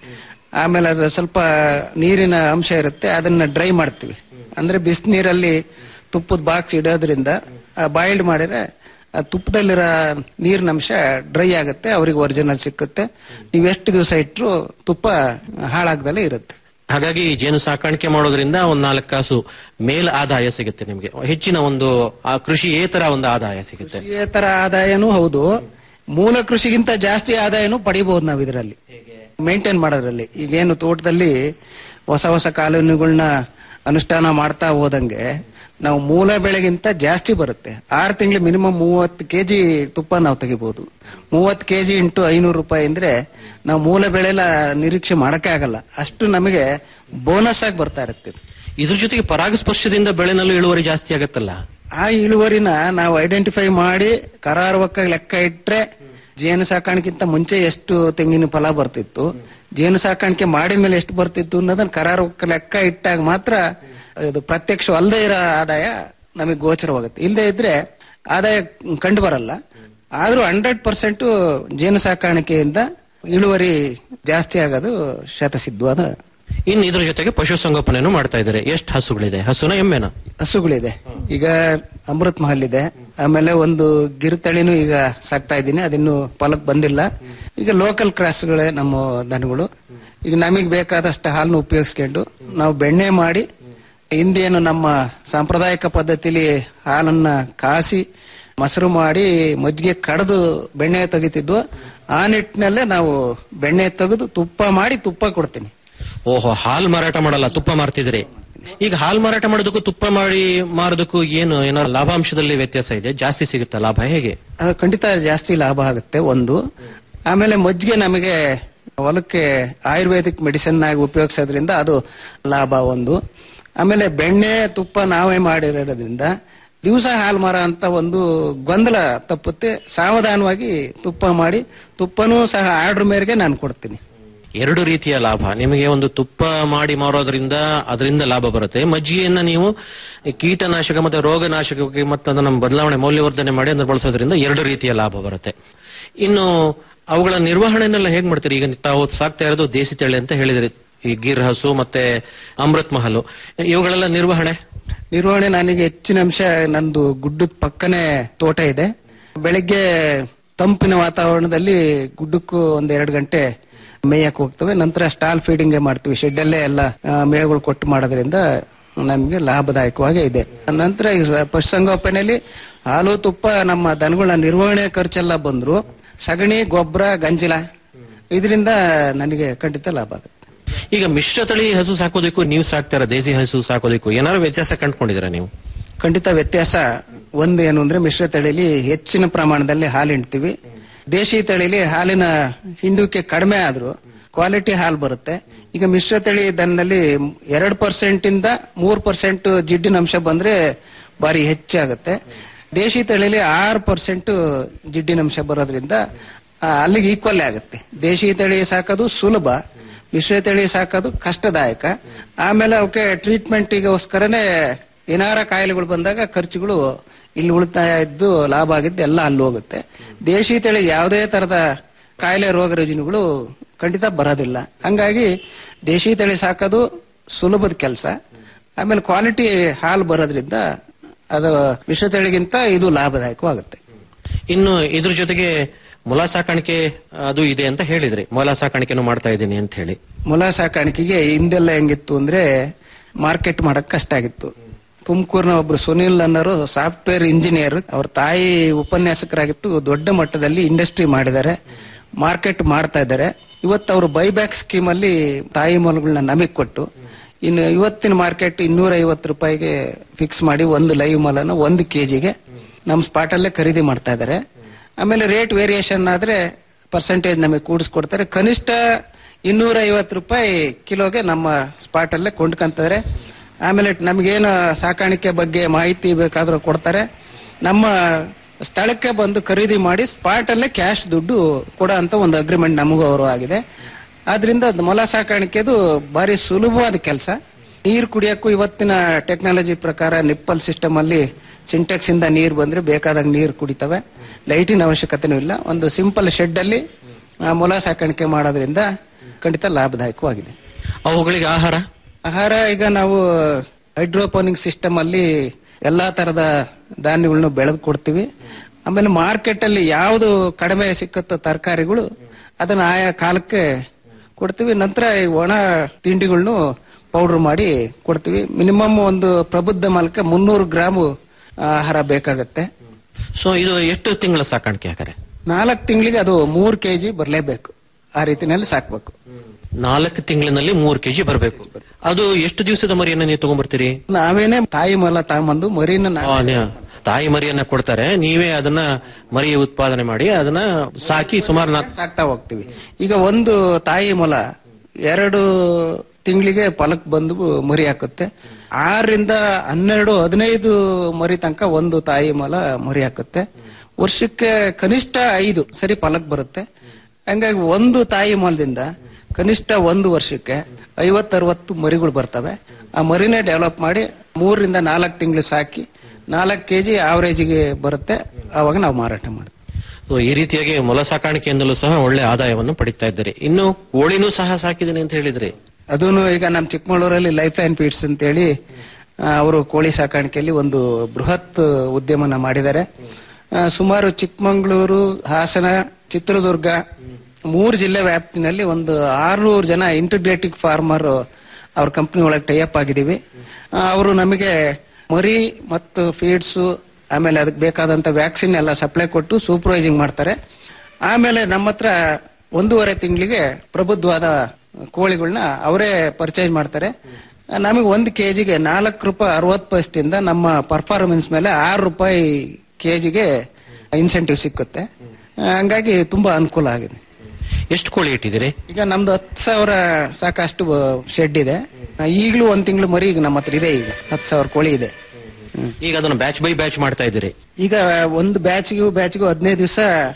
ಆಮೇಲೆ ಅದು ಸ್ವಲ್ಪ ನೀರಿನ ಅಂಶ ಇರುತ್ತೆ ಅದನ್ನ ಡ್ರೈ ಮಾಡ್ತೀವಿ ಅಂದ್ರೆ ಬಿಸಿನೀರಲ್ಲಿ ತುಪ್ಪದ ಬಾಕ್ಸ್ ಇಡೋದ್ರಿಂದ ಬಾಯ್ಲ್ಡ್ ಮಾಡಿದ್ರೆ ಆ ತುಪ್ಪದಲ್ಲಿರೋ ನೀರಿನ ಅಂಶ ಡ್ರೈ ಆಗುತ್ತೆ ಅವ್ರಿಗೆ ಒರಿಜಿನಲ್ ಸಿಕ್ಕುತ್ತೆ ನೀವು ಎಷ್ಟು ದಿವಸ ಇಟ್ಟರು ತುಪ್ಪ ಹಾಳಾಗ್ದಲೇ ಇರುತ್ತೆ ಹಾಗಾಗಿ ಈ ಜೇನು ಸಾಕಾಣಿಕೆ ಮಾಡೋದ್ರಿಂದ ಒಂದ್ ನಾಲ್ಕು ಕಾಸು ಮೇಲ್ ಆದಾಯ ಸಿಗುತ್ತೆ ನಿಮ್ಗೆ ಹೆಚ್ಚಿನ ಒಂದು ಆ ಕೃಷಿಯೇತರ ಒಂದು ಆದಾಯ ಸಿಗುತ್ತೆ ತರ ಆದಾಯನೂ ಹೌದು ಮೂಲ ಕೃಷಿಗಿಂತ ಜಾಸ್ತಿ ಆದಾಯನೂ ಪಡಿಬಹುದು ನಾವು ಇದರಲ್ಲಿ ಮೇಂಟೈನ್ ಮಾಡೋದ್ರಲ್ಲಿ ಈಗೇನು ತೋಟದಲ್ಲಿ ಹೊಸ ಹೊಸ ಕಾನೂನುಗಳನ್ನ ಅನುಷ್ಠಾನ ಮಾಡ್ತಾ ಹೋದಂಗೆ ನಾವು ಮೂಲ ಬೆಳೆಗಿಂತ ಜಾಸ್ತಿ ಬರುತ್ತೆ ಆರು ತಿಂಗಳು ಮಿನಿಮಮ್ ಮೂವತ್ತು ಕೆಜಿ ತುಪ್ಪ ನಾವು ತೆಗಿಬಹುದು ಮೂವತ್ತು ಕೆಜಿ ಇಂಟು ಐನೂರು ರೂಪಾಯಿ ಅಂದ್ರೆ ನಾವು ಮೂಲ ಬೆಳೆಲ್ಲ ನಿರೀಕ್ಷೆ ಮಾಡಕ್ಕೆ ಆಗಲ್ಲ ಅಷ್ಟು ನಮಗೆ ಬೋನಸ್ ಆಗಿ ಬರ್ತಾ ಇರುತ್ತೆ ಇದ್ರ ಜೊತೆಗೆ ಪರಾಗಸ್ಪರ್ಶದಿಂದ ಬೆಳೆನಲ್ಲೂ ಇಳುವರಿ ಜಾಸ್ತಿ ಆಗತ್ತಲ್ಲ ಆ ಇಳುವರಿನ ನಾವು ಐಡೆಂಟಿಫೈ ಮಾಡಿ ಕರಾರುವಕ್ಕಾಗಿ ಲೆಕ್ಕ ಇಟ್ರೆ ಜೇನು ಸಾಕಾಣಿಕೆಗಿಂತ ಮುಂಚೆ ಎಷ್ಟು ತೆಂಗಿನ ಫಲ ಬರ್ತಿತ್ತು ಜೇನು ಸಾಕಾಣಿಕೆ ಮಾಡಿದ ಮೇಲೆ ಎಷ್ಟು ಬರ್ತಿತ್ತು ಅನ್ನೋದನ್ನ ಕರಾರುವಕ್ಕ ಲೆಕ್ಕ ಇಟ್ಟಾಗ ಮಾತ್ರ ಇದು ಪ್ರತ್ಯಕ್ಷ ಅಲ್ಲದೆ ಇರೋ ಆದಾಯ ನಮಗೆ ಗೋಚರವಾಗುತ್ತೆ ಇಲ್ಲದೆ ಇದ್ರೆ ಆದಾಯ ಕಂಡು ಬರಲ್ಲ ಆದ್ರೂ ಹಂಡ್ರೆಡ್ ಪರ್ಸೆಂಟ್ ಜೇನು ಸಾಕಾಣಿಕೆಯಿಂದ ಇಳುವರಿ ಜಾಸ್ತಿ ಆಗೋದು ಶತಸಿದ್ಧವಾದ ಇನ್ನು ಇದ್ರ ಜೊತೆಗೆ ಪಶುಸಂಗೋಪನೆಯನ್ನು ಮಾಡ್ತಾ ಇದ್ದಾರೆ ಎಷ್ಟು ಹಸುಗಳಿದೆ ಹಸುನ ಎಮ್ಮೆನ ಹಸುಗಳಿದೆ ಈಗ ಅಮೃತ್ ಮಹಲ್ ಇದೆ ಆಮೇಲೆ ಒಂದು ಗಿರಿತಳಿನೂ ಈಗ ಸಾಕ್ತಾ ಇದ್ದೀನಿ ಅದಿನ್ನು ಫಲಕ್ ಬಂದಿಲ್ಲ ಈಗ ಲೋಕಲ್ ಕ್ರಾಸ್ಗಳೇ ನಮ್ಮ ದನಗಳು ಈಗ ನಮಗೆ ಬೇಕಾದಷ್ಟು ಹಾಲನ್ನು ಉಪಯೋಗಿಸ್ಕೊಂಡು ನಾವು ಬೆಣ್ಣೆ ಮಾಡಿ ಹಿಂದೇನು ನಮ್ಮ ಸಾಂಪ್ರದಾಯಿಕ ಪದ್ಧತಿಲಿ ಹಾಲನ್ನ ಕಾಸಿ ಮೊಸರು ಮಾಡಿ ಮಜ್ಜಿಗೆ ಕಡೆದು ಬೆಣ್ಣೆ ತೆಗಿತಿದ್ವು ಆ ನಿಟ್ಟಿನಲ್ಲೇ ನಾವು ಬೆಣ್ಣೆ ತೆಗೆದು ತುಪ್ಪ ಮಾಡಿ ತುಪ್ಪ ಕೊಡ್ತೀನಿ ಓಹೋ ಹಾಲ್ ಮಾರಾಟ ಮಾಡಲ್ಲ ತುಪ್ಪ ಮಾರ್ತಿದ್ರಿ ಈಗ ಹಾಲ್ ಮಾರಾಟ ಮಾಡೋದಕ್ಕೂ ತುಪ್ಪ ಮಾಡಿ ಮಾರೋದಕ್ಕೂ ಏನು ಏನೋ ಲಾಭಾಂಶದಲ್ಲಿ ವ್ಯತ್ಯಾಸ ಇದೆ ಜಾಸ್ತಿ ಸಿಗುತ್ತಾ ಲಾಭ ಹೇಗೆ ಅದು ಖಂಡಿತ ಜಾಸ್ತಿ ಲಾಭ ಆಗುತ್ತೆ ಒಂದು ಆಮೇಲೆ ಮಜ್ಜಿಗೆ ನಮಗೆ ಹೊಲಕ್ಕೆ ಆಯುರ್ವೇದಿಕ್ ಮೆಡಿಸಿನ್ ಆಗಿ ಉಪಯೋಗಿಸೋದ್ರಿಂದ ಅದು ಲಾಭ ಒಂದು ಆಮೇಲೆ ಬೆಣ್ಣೆ ತುಪ್ಪ ನಾವೇ ಮಾಡಿರೋದ್ರಿಂದ ದಿವಸ ಹಾಲು ಮರ ಅಂತ ಒಂದು ಗೊಂದಲ ತಪ್ಪುತ್ತೆ ಸಾವಧಾನವಾಗಿ ತುಪ್ಪ ಮಾಡಿ ತುಪ್ಪನೂ ಸಹ ಆರ್ಡರ್ ಮೇರೆಗೆ ನಾನು ಕೊಡ್ತೀನಿ ಎರಡು ರೀತಿಯ ಲಾಭ ನಿಮಗೆ ಒಂದು ತುಪ್ಪ ಮಾಡಿ ಮಾರೋದ್ರಿಂದ ಅದರಿಂದ ಲಾಭ ಬರುತ್ತೆ ಮಜ್ಜಿಗೆಯನ್ನ ನೀವು ಕೀಟನಾಶಕ ಮತ್ತೆ ರೋಗನಾಶಕಕ್ಕೆ ಮತ್ತೆ ಅದನ್ನ ಬದಲಾವಣೆ ಮೌಲ್ಯವರ್ಧನೆ ಮಾಡಿ ಅದನ್ನ ಬಳಸೋದ್ರಿಂದ ಎರಡು ರೀತಿಯ ಲಾಭ ಬರುತ್ತೆ ಇನ್ನು ಅವುಗಳ ನಿರ್ವಹಣೆನೆಲ್ಲ ಹೇಗ್ ಮಾಡ್ತೀರಿ ಈಗ ತಾವು ಸಾಕ್ತಾ ಇರೋದು ದೇಸಿ ತಳಿ ಅಂತ ಹೇಳಿದ್ರಿ ಈ ಗಿರ್ ಹಸು ಮತ್ತೆ ಅಮೃತ್ ಮಹಲು ಇವುಗಳೆಲ್ಲ ನಿರ್ವಹಣೆ ನಿರ್ವಹಣೆ ನನಗೆ ಹೆಚ್ಚಿನ ಅಂಶ ನಂದು ಗುಡ್ಡದ ಪಕ್ಕನೆ ತೋಟ ಇದೆ ಬೆಳಿಗ್ಗೆ ತಂಪಿನ ವಾತಾವರಣದಲ್ಲಿ ಗುಡ್ಡಕ್ಕೂ ಒಂದ್ ಎರಡು ಗಂಟೆ ಮೇಯಕ್ ಹೋಗ್ತವೆ ನಂತರ ಸ್ಟಾಲ್ ಫೀಡಿಂಗ್ ಮಾಡ್ತೀವಿ ಶೆಡ್ ಅಲ್ಲೇ ಎಲ್ಲ ಆ, ಮೇವುಗಳು ಕೊಟ್ಟು ಮಾಡೋದ್ರಿಂದ ನಮಗೆ ಲಾಭದಾಯಕವಾಗೇ ಇದೆ ನಂತರ ಈ ಸ- ಪಶುಸಂಗೋಪನೆಯಲ್ಲಿ ಹಾಲು ತುಪ್ಪ ನಮ್ಮ ದನಗಳ ನಿರ್ವಹಣೆ ಖರ್ಚೆಲ್ಲ ಬಂದ್ರು ಸಗಣಿ ಗೊಬ್ಬರ ಗಂಜಿಲ ಇದರಿಂದ ನನಗೆ ಖಂಡಿತ ಲಾಭ ಆಗುತ್ತೆ ಈಗ ಮಿಶ್ರ ತಳಿ ಹಸು ಸಾಕೋದಕ್ಕೂ ನೀವು ಸಾಕ್ತಾ ಇರೋ ದೇಸಿ ಹಸು ಸಾಕೋದಕ್ಕೂ ಏನಾದ್ರು ವ್ಯತ್ಯಾಸ ಕಂಡುಕೊಂಡಿದ್ದೀರಾ ನೀವು ಖಂಡಿತ ವ್ಯತ್ಯಾಸ ಒಂದು ಏನು ಅಂದ್ರೆ ಮಿಶ್ರ ತಳಿಲಿ ಹೆಚ್ಚಿನ ಪ್ರಮಾಣದಲ್ಲಿ ಹಾಲು ಹಿಂಡ್ತೀವಿ ದೇಶಿ ತಳಿಲಿ ಹಾಲಿನ ಹಿಂಡುವಿಕೆ ಕಡಿಮೆ ಆದ್ರೂ ಕ್ವಾಲಿಟಿ ಹಾಲು ಬರುತ್ತೆ ಈಗ ಮಿಶ್ರ ತಳಿ ದನಲ್ಲಿ ಎರಡು ಪರ್ಸೆಂಟ್ ಇಂದ ಮೂರ್ ಪರ್ಸೆಂಟ್ ಜಿಡ್ಡಿನ ಅಂಶ ಬಂದ್ರೆ ಬಾರಿ ಹೆಚ್ಚಾಗುತ್ತೆ ದೇಶಿ ತಳಿಲಿ ಆರು ಪರ್ಸೆಂಟ್ ಜಿಡ್ಡಿನ ಅಂಶ ಬರೋದ್ರಿಂದ ಆ, ಅಲ್ಲಿಗೆ ಈಕ್ವಲ್ ಆಗುತ್ತೆ ದೇಶಿ ತಳಿ ಸಾಕೋದು ಸುಲಭ ಮಿಶ್ರ ತಳಿ ಸಾಕೋದು ಕಷ್ಟದಾಯಕ ಆಮೇಲೆ ಅವಕ್ಕೆ ಟ್ರೀಟ್ಮೆಂಟಿಗೋಸ್ಕರನೇ ಏನಾರ ಕಾಯಿಲೆಗಳು ಬಂದಾಗ ಖರ್ಚುಗಳು ಇಲ್ಲಿ ಉಳಿತಾಯ ಇದ್ದು ಲಾಭ ಆಗಿದ್ದು ಎಲ್ಲ ಅಲ್ಲಿ ಹೋಗುತ್ತೆ ದೇಶಿ ತಳಿ ಯಾವುದೇ ತರದ ಕಾಯಿಲೆ ರೋಗ ರುಜಿನಗಳು ಖಂಡಿತ ಬರೋದಿಲ್ಲ ಹಂಗಾಗಿ ದೇಶಿ ತಳಿ ಸಾಕೋದು ಸುಲಭದ ಕೆಲಸ ಆಮೇಲೆ ಕ್ವಾಲಿಟಿ ಹಾಲು ಬರೋದ್ರಿಂದ ಅದು ಮಿಶ್ರ ತಳಿಗಿಂತ ಇದು ಲಾಭದಾಯಕವಾಗುತ್ತೆ ಇನ್ನು ಇದ್ರ ಜೊತೆಗೆ ಮೊಲ ಸಾಕಾಣಿಕೆ ಅದು ಇದೆ ಅಂತ ಹೇಳಿದ್ರಿ ಮೊಲ ಸಾಕಾಣಿಕೆನೂ ಮಾಡ್ತಾ ಇದ್ದೀನಿ ಅಂತ ಹೇಳಿ ಮೊಲ ಸಾಕಾಣಿಕೆಗೆ ಹಿಂದೆಲ್ಲ ಹೆಂಗಿತ್ತು ಅಂದ್ರೆ ಮಾರ್ಕೆಟ್ ಮಾಡಕ್ ಕಷ್ಟ ಆಗಿತ್ತು ತುಮಕೂರಿನ ಒಬ್ರು ಸುನಿಲ್ ಅನ್ನೋರು ಸಾಫ್ಟ್ವೇರ್ ಇಂಜಿನಿಯರ್ ಅವ್ರ ತಾಯಿ ಉಪನ್ಯಾಸಕರಾಗಿತ್ತು ದೊಡ್ಡ ಮಟ್ಟದಲ್ಲಿ ಇಂಡಸ್ಟ್ರಿ ಮಾಡಿದ್ದಾರೆ ಮಾರ್ಕೆಟ್ ಮಾಡ್ತಾ ಇದ್ದಾರೆ ಇವತ್ತು ಅವರು ಬೈಬ್ಯಾಕ್ ಸ್ಕೀಮ್ ಅಲ್ಲಿ ತಾಯಿ ಮೊಲಗಳನ್ನ ನಮಗ್ ಕೊಟ್ಟು ಇನ್ನು ಇವತ್ತಿನ ಮಾರ್ಕೆಟ್ ಇನ್ನೂರ ಐವತ್ತು ರೂಪಾಯಿಗೆ ಫಿಕ್ಸ್ ಮಾಡಿ ಒಂದು ಲೈವ್ ಮೊಲನ ಒಂದು ಕೆಜಿಗೆ ನಮ್ಮ ಸ್ಪಾಟ್ ಅಲ್ಲೇ ಖರೀದಿ ಮಾಡ್ತಾ ಇದ್ದಾರೆ ಆಮೇಲೆ ರೇಟ್ ವೇರಿಯೇಷನ್ ಆದ್ರೆ ಪರ್ಸೆಂಟೇಜ್ ನಮಗೆ ಕೂಡಿಸ್ಕೊಡ್ತಾರೆ ಕನಿಷ್ಠ ಇನ್ನೂರ ಐವತ್ತು ರೂಪಾಯಿ ಕಿಲೋಗೆ ನಮ್ಮ ಸ್ಪಾಟ್ ಅಲ್ಲೇ ಕೊಂಡ್ಕೊಂತಾರೆ ಆಮೇಲೆ ನಮಗೇನು ಸಾಕಾಣಿಕೆ ಬಗ್ಗೆ ಮಾಹಿತಿ ಬೇಕಾದ್ರೂ ಕೊಡ್ತಾರೆ ನಮ್ಮ ಸ್ಥಳಕ್ಕೆ ಬಂದು ಖರೀದಿ ಮಾಡಿ ಸ್ಪಾಟ್ ಅಲ್ಲೇ ಕ್ಯಾಶ್ ದುಡ್ಡು ಕೊಡೋ ಅಂತ ಒಂದು ಅಗ್ರಿಮೆಂಟ್ ನಮಗೂ ಅವರು ಆಗಿದೆ ಆದ್ರಿಂದ ಅದ್ ಮೊಲ ಸಾಕಾಣಿಕೆದು ಬಾರಿ ಸುಲಭವಾದ ಕೆಲಸ ನೀರು ಕುಡಿಯಕ್ಕೂ ಇವತ್ತಿನ ಟೆಕ್ನಾಲಜಿ ಪ್ರಕಾರ ನಿಪ್ಪಲ್ ಸಿಸ್ಟಮ್ ಅಲ್ಲಿ ಸಿಂಟೆಕ್ಸ್ ಇಂದ ನೀರು ಬಂದ್ರೆ ಬೇಕಾದಾಗ ನೀರು ಕುಡಿತವೆ ಲೈಟಿನ ಅವಶ್ಯಕತೆನೂ ಇಲ್ಲ ಒಂದು ಸಿಂಪಲ್ ಶೆಡ್ ಅಲ್ಲಿ ಆ, ಮೊಲ ಸಾಕಾಣಿಕೆ ಮಾಡೋದ್ರಿಂದ ಖಂಡಿತ ಲಾಭದಾಯಕವಾಗಿದೆ ಅವುಗಳಿಗೆ ಆಹಾರ ಆಹಾರ ಈಗ ನಾವು ಹೈಡ್ರೋಪೋನಿಕ್ ಸಿಸ್ಟಮ್ ಅಲ್ಲಿ ಎಲ್ಲಾ ತರದ ಧಾನ್ಯಗಳನ್ನು ಬೆಳೆದು ಕೊಡ್ತೀವಿ ಆಮೇಲೆ ಮಾರ್ಕೆಟ್ ಅಲ್ಲಿ ಯಾವುದು ಕಡಿಮೆ ಸಿಕ್ಕತ್ತ ತರಕಾರಿಗಳು ಅದನ್ನ ಆಯಾ ಕಾಲಕ್ಕೆ ಕೊಡ್ತೀವಿ ನಂತರ ಈ ಒಣ ತಿಂಡಿಗಳನ್ನು ಪೌಡರ್ ಮಾಡಿ ಕೊಡ್ತೀವಿ ಮಿನಿಮಮ್ ಒಂದು ಪ್ರಬುದ್ಧ ಮಾಲಕ್ಕೆ ಮುನ್ನೂರು ಗ್ರಾಮ್ ಆಹಾರ ಬೇಕಾಗತ್ತೆ ಸೊ ಇದು ಎಷ್ಟು ತಿಂಗಳ ಸಾಕಾಣಿಕೆ ಹಾಗಾರೆ ನಾಲ್ಕು ತಿಂಗಳಿಗೆ ಅದು ಮೂರು ಕೆಜಿ ಬರಲೇಬೇಕು ಆ ರೀತಿನಲ್ಲಿ ಸಾಕ್ಬೇಕು ನಾಲ್ಕು ತಿಂಗಳಿನಲ್ಲಿ ಮೂರು ಕೆಜಿ ಬರಬೇಕು ಅದು ಎಷ್ಟು ದಿವಸದ ಮರಿಯನ್ನ ನೀವು ತಗೊಂಡ್ಬರ್ತೀರಿ ನಾವೇನೆ ತಾಯಿ ಮೊಲ ತಗೊಂಬಂದು ಮರಿನ ನಾ- ಆ, ನ್ಯಾ- ತಾಯಿ ಮರಿಯನ್ನ ಕೊಡ್ತಾರೆ ನೀವೇ ಅದನ್ನ ಮರಿ ಉತ್ಪಾದನೆ ಮಾಡಿ ಅದನ್ನ ಸಾಕಿ ಸುಮಾರು ನಾಲ್ಕು ಸಾಕ್ತಾ ಹೋಗ್ತೀವಿ ಈಗ ಒಂದು ತಾಯಿ ಮೊಲ ಎರಡು ತಿಂಗಳಿಗೆ ಫಲಕ್ ಬಂದು ಮರಿ ಹಾಕುತ್ತೆ ಆರರಿಂದ ಹನ್ನೆರಡು ಹದಿನೈದು ಮರಿ ತನಕ ಒಂದು ತಾಯಿ ಮೊಲ ಮರಿ ಹಾಕುತ್ತೆ ವರ್ಷಕ್ಕೆ ಕನಿಷ್ಠ ಐದು ಸರಿ ಫಲಕ್ ಬರುತ್ತೆ ಹಂಗಾಗಿ ಒಂದು ತಾಯಿ ಮೊಲದಿಂದ ಕನಿಷ್ಠ ಒಂದು ವರ್ಷಕ್ಕೆ ಐವತ್ತರವತ್ತು ಮರಿಗಳು ಬರ್ತವೆ ಆ ಮರಿನೇ ಡೆವಲಪ್ ಮಾಡಿ ಮೂರರಿಂದ ನಾಲ್ಕು ತಿಂಗಳು ಸಾಕಿ ನಾಲ್ಕು ಕೆಜಿ ಆವರೇಜಿಗೆ ಬರುತ್ತೆ ಆವಾಗ ನಾವು ಮಾರಾಟ ಮಾಡ್ತೀವಿ ಸೊ, ಈ ರೀತಿಯಾಗಿ ಮೊಲ ಸಾಕಾಣಿಕೆಯಿಂದಲೂ ಸಹ ಒಳ್ಳೆ ಆದಾಯವನ್ನು ಪಡಿತಾ ಇದ್ದಾರೆ ಇನ್ನು ಕೋಳಿನೂ ಸಹ ಸಾಕಿದ್ದೀನಿ ಅಂತ ಹೇಳಿದ್ರಿ ಅದೂನು ಈಗ ನಮ್ಮ ಚಿಕ್ಕಮಗಳೂರಲ್ಲಿ ಲೈಫ್ ಲೈನ್ ಫೀಡ್ಸ್ ಅಂತೇಳಿ ಅವರು ಕೋಳಿ ಸಾಕಾಣಿಕೆಯಲ್ಲಿ ಒಂದು ಬೃಹತ್ ಉದ್ಯಮನ ಮಾಡಿದ್ದಾರೆ ಆ, ಸುಮಾರು ಚಿಕ್ಕಮಗಳೂರು ಹಾಸನ ಚಿತ್ರದುರ್ಗ ಮೂರು ಜಿಲ್ಲೆ ವ್ಯಾಪ್ತಿನಲ್ಲಿ ಒಂದು ಆರ್ನೂರು ಜನ ಇಂಟಿಗ್ರೇಟಿವ್ ಫಾರ್ಮರ್ ಅವ್ರ ಕಂಪನಿ ಒಳಗೆ ಟೈಅಪ್ ಆಗಿದ್ದೀವಿ ಅವರು ನಮಗೆ ಮರಿ ಮತ್ತು ಫೀಡ್ಸ್ ಆಮೇಲೆ ಅದಕ್ಕೆ ಬೇಕಾದಂತ ವ್ಯಾಕ್ಸಿನ್ ಎಲ್ಲ ಸಪ್ಲೈ ಕೊಟ್ಟು ಸೂಪರ್ವೈಸಿಂಗ್ ಮಾಡ್ತಾರೆ ಆಮೇಲೆ ನಮ್ಮ ಹತ್ರ ಒಂದೂವರೆ ತಿಂಗಳಿಗೆ ಪ್ರಬುದ್ಧವಾದ ಕೋಳಿಗಳನ್ನ ಅವರೇ ಪರ್ಚೇಸ್ ಮಾಡ್ತಾರೆ ನಮಗೆ ಒಂದು ಕೆಜಿಗೆ ನಾಲ್ಕು ರೂಪಾಯಿ ಅರವತ್ತು ಪೈಸದಿಂದ ನಮ್ಮ ಪರ್ಫಾರ್ಮೆನ್ಸ್ ಮೇಲೆ ಆರು ರೂಪಾಯಿ ಕೆಜಿಗೆ ಇನ್ಸೆಂಟಿವ್ ಸಿಕ್ಕುತ್ತೆ ಹಂಗಾಗಿ ತುಂಬಾ ಅನುಕೂಲ ಆಗಿದೆ ಎಷ್ಟು ಕೋಳಿ ಇಟ್ಟಿದ್ದೀರಿ ಈಗ ನಮ್ದು ಹತ್ತು ಸಾವಿರ ಸಾಕಷ್ಟು ಶೆಡ್ ಇದೆ ಈಗಲೂ ಒಂದ್ ತಿಂಗಳು ಮರಿ ಈಗ ನಮ್ಮ ಹತ್ರ ಇದೆ ಈಗ ಹತ್ತು ಸಾವಿರ ಕೋಳಿ ಇದೆ ಹ್ಮ್. ಈಗ ಅದನ್ನ ಬ್ಯಾಚ್ ಬೈ ಬ್ಯಾಚ್ ಮಾಡ್ತಾ ಇದ್ದೀರಿ ಈಗ ಒಂದು ಬ್ಯಾಚ್ಗೂ ಬ್ಯಾಚ್ಗೂ ಹದಿನೈದು ದಿವಸ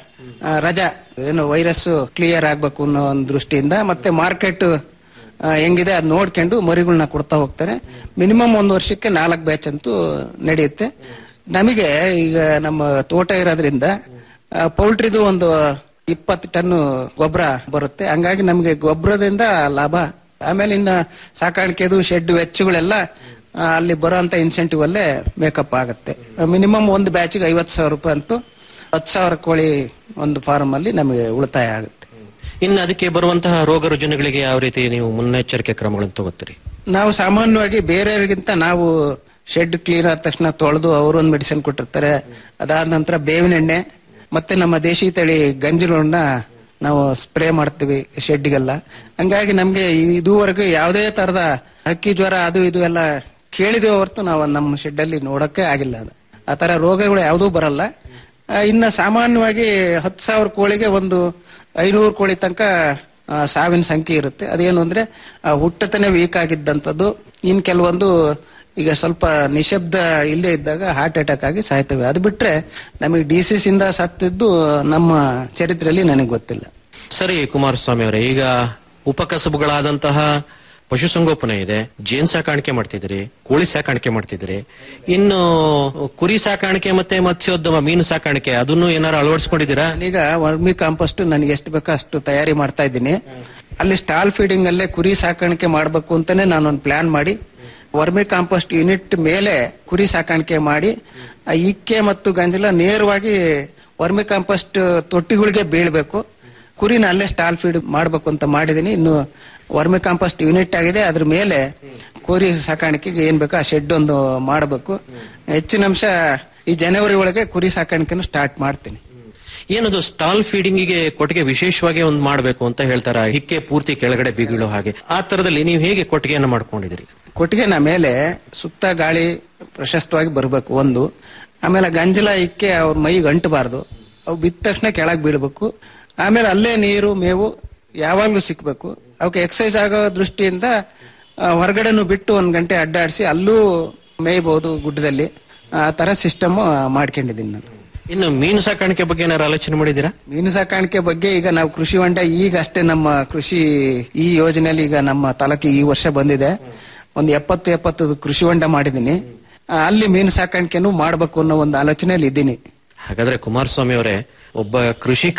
ರಜಾ ಏನು ವೈರಸ್ ಕ್ಲಿಯರ್ ಆಗ್ಬೇಕು ಅನ್ನೋ ಒಂದು ದೃಷ್ಟಿಯಿಂದ ಮತ್ತೆ ಮಾರ್ಕೆಟ್ ಹೆಂಗಿದೆ ಅದ್ ನೋಡ್ಕೊಂಡು ಮರಿಗಳನ್ನ ಕೊಡ್ತಾ ಹೋಗ್ತಾರೆ ಮಿನಿಮಮ್ ಒಂದು ವರ್ಷಕ್ಕೆ ನಾಲ್ಕು ಬ್ಯಾಚ್ ಅಂತೂ ನಡೆಯುತ್ತೆ ನಮಗೆ ಈಗ ನಮ್ಮ ತೋಟ ಇರೋದ್ರಿಂದ ಪೌಲ್ಟ್ರಿದು ಒಂದು ಇಪ್ಪತ್ತು ಟನ್ ಗೊಬ್ಬರ ಬರುತ್ತೆ ಹಂಗಾಗಿ ನಮಗೆ ಗೊಬ್ಬರದಿಂದ ಲಾಭ ಆಮೇಲೆ ಇನ್ನ ಸಾಕಾಣಿಕೆದು ಶೆಡ್ ವೆಚ್ಚಗಳೆಲ್ಲ ಆ, ಅಲ್ಲಿ ಬರೋಂತ ಇನ್ಸೆಂಟಿವ್ ಅಲ್ಲೇ ಮೇಕಪ್ ಆಗುತ್ತೆ ಮಿನಿಮಮ್ ಒಂದು ಬ್ಯಾಚಿಗೆ ಐವತ್ತು ಸಾವಿರ ರೂಪಾಯಿ ಅಂತೂ ಹತ್ತು ಸಾವಿರ ಕೋಳಿ ಒಂದು ಫಾರ್ಮ್ ಅಲ್ಲಿ ನಮಗೆ ಉಳಿತಾಯ ಆಗುತ್ತೆ ಇನ್ನು ಅದಕ್ಕೆ ಬರುವಂತಹ ರೋಗ ರುಜಿನಗಳಿಗೆ ಯಾವ ರೀತಿ ನೀವು ಮುನ್ನೆಚ್ಚರಿಕೆ ಕ್ರಮಗಳನ್ನು ತಗೋತೀರಿ ನಾವು ಸಾಮಾನ್ಯವಾಗಿ ಬೇರೆಯವರಿಗಿಂತ ನಾವು ಶೆಡ್ ಕ್ಲೀನ್ ಆದ ತಕ್ಷಣ ತೊಳೆದು ಅವರೊಂದು ಮೆಡಿಸಿನ್ ಕೊಟ್ಟಿರ್ತಾರೆ ಅದಾದ ನಂತರ ಬೇವಿನ ಎಣ್ಣೆ ಮತ್ತೆ ನಮ್ಮ ದೇಶಿ ತಳಿ ಗಂಜಲನ್ನ ನಾವು ಸ್ಪ್ರೇ ಮಾಡ್ತೀವಿ ಶೆಡ್ಗೆಲ್ಲ ಹಂಗಾಗಿ ನಮ್ಗೆ ಇದುವರೆಗೂ ಯಾವುದೇ ತರದ ಹಕ್ಕಿ ಜ್ವರ ಅದು ಇದು ಎಲ್ಲ ಕೇಳಿದೆ ಹೊರತು ನಾವು ನಮ್ಮ ಶೆಡ್ ಅಲ್ಲಿ ನೋಡಕ್ಕೆ ಆಗಿಲ್ಲ ಅದು ಆ ತರ ರೋಗಗಳು ಯಾವುದೂ ಬರಲ್ಲ ಆ, ಇನ್ನ ಸಾಮಾನ್ಯವಾಗಿ ಹತ್ತು ಸಾವಿರ ಕೋಳಿಗೆ ಒಂದು ಐನೂರು ಕೋಳಿ ತನಕ ಆ, ಸಾವಿನ ಸಂಖ್ಯೆ ಇರುತ್ತೆ ಅದೇನು ಅಂದ್ರೆ ಆ, ಹುಟ್ಟತನೇ ವೀಕ್ ಆಗಿದ್ದಂಥದ್ದು ಇನ್ ಕೆಲವೊಂದು ಈಗ ಸ್ವಲ್ಪ ನಿಶಬ್ದ ಇಲ್ಲದೆ ಇದ್ದಾಗ ಹಾರ್ಟ್ ಅಟ್ಯಾಕ್ ಆಗಿ ಸಾಯ್ತವೆ ಅದು ಬಿಟ್ರೆ ನಮಗೆ ಡಿಸಿಸ್ ಇಂದ ಸತ್ತಿದ್ದು ನಮ್ಮ ಚರಿತ್ರೆಯಲ್ಲಿ ನನಗೆ ಗೊತ್ತಿಲ್ಲ ಸರಿ ಕುಮಾರಸ್ವಾಮಿ ಅವರೇ ಈಗ ಉಪಕಸಬುಗಳಾದಂತಹ ಪಶುಸಂಗೋಪನೆ ಇದೆ ಜೇನ್ ಸಾಕಾಣಿಕೆ ಮಾಡ್ತಿದ್ದೀರಿ ಕೋಳಿ ಸಾಕಾಣಿಕೆ ಮಾಡ್ತಿದ್ದೀರಿ ಇನ್ನು ಕುರಿ ಸಾಕಾಣಿಕೆ ಮತ್ತೆ ಮತ್ಸ್ಯೋದ್ಯಮ ಮೀನು ಸಾಕಾಣಿಕೆ ಅದನ್ನು ಏನಾರು ಅಳವಡಿಸ್ಕೊಂಡಿದ್ದೀರಾ ನಾನೀಗ ವರ್ಮಿ ಕಾಂಪೋಸ್ಟ್ ನನಗೆ ಎಷ್ಟು ಬೇಕೋ ಅಷ್ಟು ತಯಾರಿ ಮಾಡ್ತಾ ಇದ್ದೀನಿ ಅಲ್ಲಿ ಸ್ಟಾಲ್ ಫೀಡಿಂಗ್ ಅಲ್ಲೇ ಕುರಿ ಸಾಕಾಣಿಕೆ ಮಾಡಬೇಕು ಅಂತಾನೆ ನಾನೊಂದು ಪ್ಲಾನ್ ಮಾಡಿ ವರ್ಮಿ ಕಾಂಪೋಸ್ಟ್ ಯೂನಿಟ್ ಮೇಲೆ ಕುರಿ ಸಾಕಾಣಿಕೆ ಮಾಡಿ ಆ ಇಕ್ಕೆ ಮತ್ತು ಗಂಜಲ ನೇರವಾಗಿ ವರ್ಮಿ ಕಾಂಪೋಸ್ಟ್ ತೊಟ್ಟಿಗಳಿಗೆ ಬೀಳ್ಬೇಕು ಕುರಿನ ಅಲ್ಲೇ ಸ್ಟಾಲ್ ಫೀಡ್ ಮಾಡ್ಬೇಕು ಅಂತ ಮಾಡಿದೀನಿ ಇನ್ನು ವರ್ಮಿ ಕಾಂಪೋಸ್ಟ್ ಯೂನಿಟ್ ಆಗಿದೆ ಅದ್ರ ಮೇಲೆ ಕುರಿ ಸಾಕಾಣಿಕೆಗೆ ಏನ್ ಬೇಕೋ ಆ ಶೆಡ್ ಒಂದು ಮಾಡಬೇಕು ಹೆಚ್ಚಿನ ಅಂಶ ಈ ಜನವರಿ ಒಳಗೆ ಕುರಿ ಸಾಕಾಣಿಕೆನ ಸ್ಟಾರ್ಟ್ ಮಾಡ್ತೀನಿ ಏನದು ಸ್ಟಾಲ್ ಫೀಡಿಂಗಿಗೆ ಕೊಟ್ಟಿಗೆ ವಿಶೇಷವಾಗಿ ಒಂದು ಮಾಡಬೇಕು ಅಂತ ಹೇಳ್ತಾರ ಹಿಕ್ಕೆ ಪೂರ್ತಿ ಕೆಳಗಡೆ ಬಿಗಿಳೋ ಹಾಗೆ ಆ ತರದಲ್ಲಿ ನೀವು ಹೇಗೆ ಕೊಟ್ಟಿಗೆಯನ್ನು ಮಾಡ್ಕೊಂಡಿದ್ದೀರಿ ಕೊಟ್ಟಿಗೆನ ಮೇಲೆ ಸುತ್ತ ಗಾಳಿ ಪ್ರಶಸ್ತವಾಗಿ ಬರಬೇಕು ಒಂದು ಆಮೇಲೆ ಗಂಜಲ ಇಕ್ಕೆ ಅವ್ರ ಮೈಗೆ ಅಂಟಬಾರ್ದು ಅವು ಬಿದ್ದ ತಕ್ಷಣ ಕೆಳಗೆ ಬೀಳ್ಬೇಕು ಆಮೇಲೆ ಅಲ್ಲೇ ನೀರು ಮೇವು ಯಾವಾಗ್ಲೂ ಸಿಕ್ಬೇಕು ಅವಕ್ಕೆ ಎಕ್ಸಸೈಸ್ ಆಗೋ ದೃಷ್ಟಿಯಿಂದ ಆ, ಹೊರಗಡೆನು ಬಿಟ್ಟು ಒಂದ್ ಗಂಟೆ ಅಡ್ಡಾಡಿಸಿ ಅಲ್ಲೂ ಮೇಯ್ಬಹುದು ಗುಡ್ಡದಲ್ಲಿ ಆ ತರ ಸಿಸ್ಟಮ್ ಮಾಡ್ಕೊಂಡಿದ್ದೀನಿ ನಾನು ಇನ್ನು ಮೀನು ಸಾಕಾಣಿಕೆ ಬಗ್ಗೆ ಏನಾರು ಆಲೋಚನೆ ಮಾಡಿದ್ದೀರಾ ಮೀನು ಸಾಕಾಣಿಕೆ ಬಗ್ಗೆ ಈಗ ನಾವು ಕೃಷಿ ಹೊಂಡ ಈಗ ಅಷ್ಟೇ ನಮ್ಮ ಕೃಷಿ ಈ ಯೋಜನೆಯಲ್ಲಿ ಈಗ ನಮ್ಮ ತಾಲೂಕಿಗೆ ಈ ವರ್ಷ ಬಂದಿದೆ ಒಂದು ಎಪ್ಪತ್ತು ಎಪ್ಪತ್ತು ಕೃಷಿ ಹೊಂಡ ಮಾಡಿದ್ದೀನಿ ಆ, ಅಲ್ಲಿ ಮೀನು ಸಾಕಾಣಿಕೆನೂ ಮಾಡಬೇಕು ಅನ್ನೋ ಒಂದು ಆಲೋಚನೆಯಲ್ಲಿ ಇದ್ದೀನಿ ಹಾಗಾದ್ರೆ ಕುಮಾರಸ್ವಾಮಿ ಅವರೇ ಒಬ್ಬ ಕೃಷಿಕ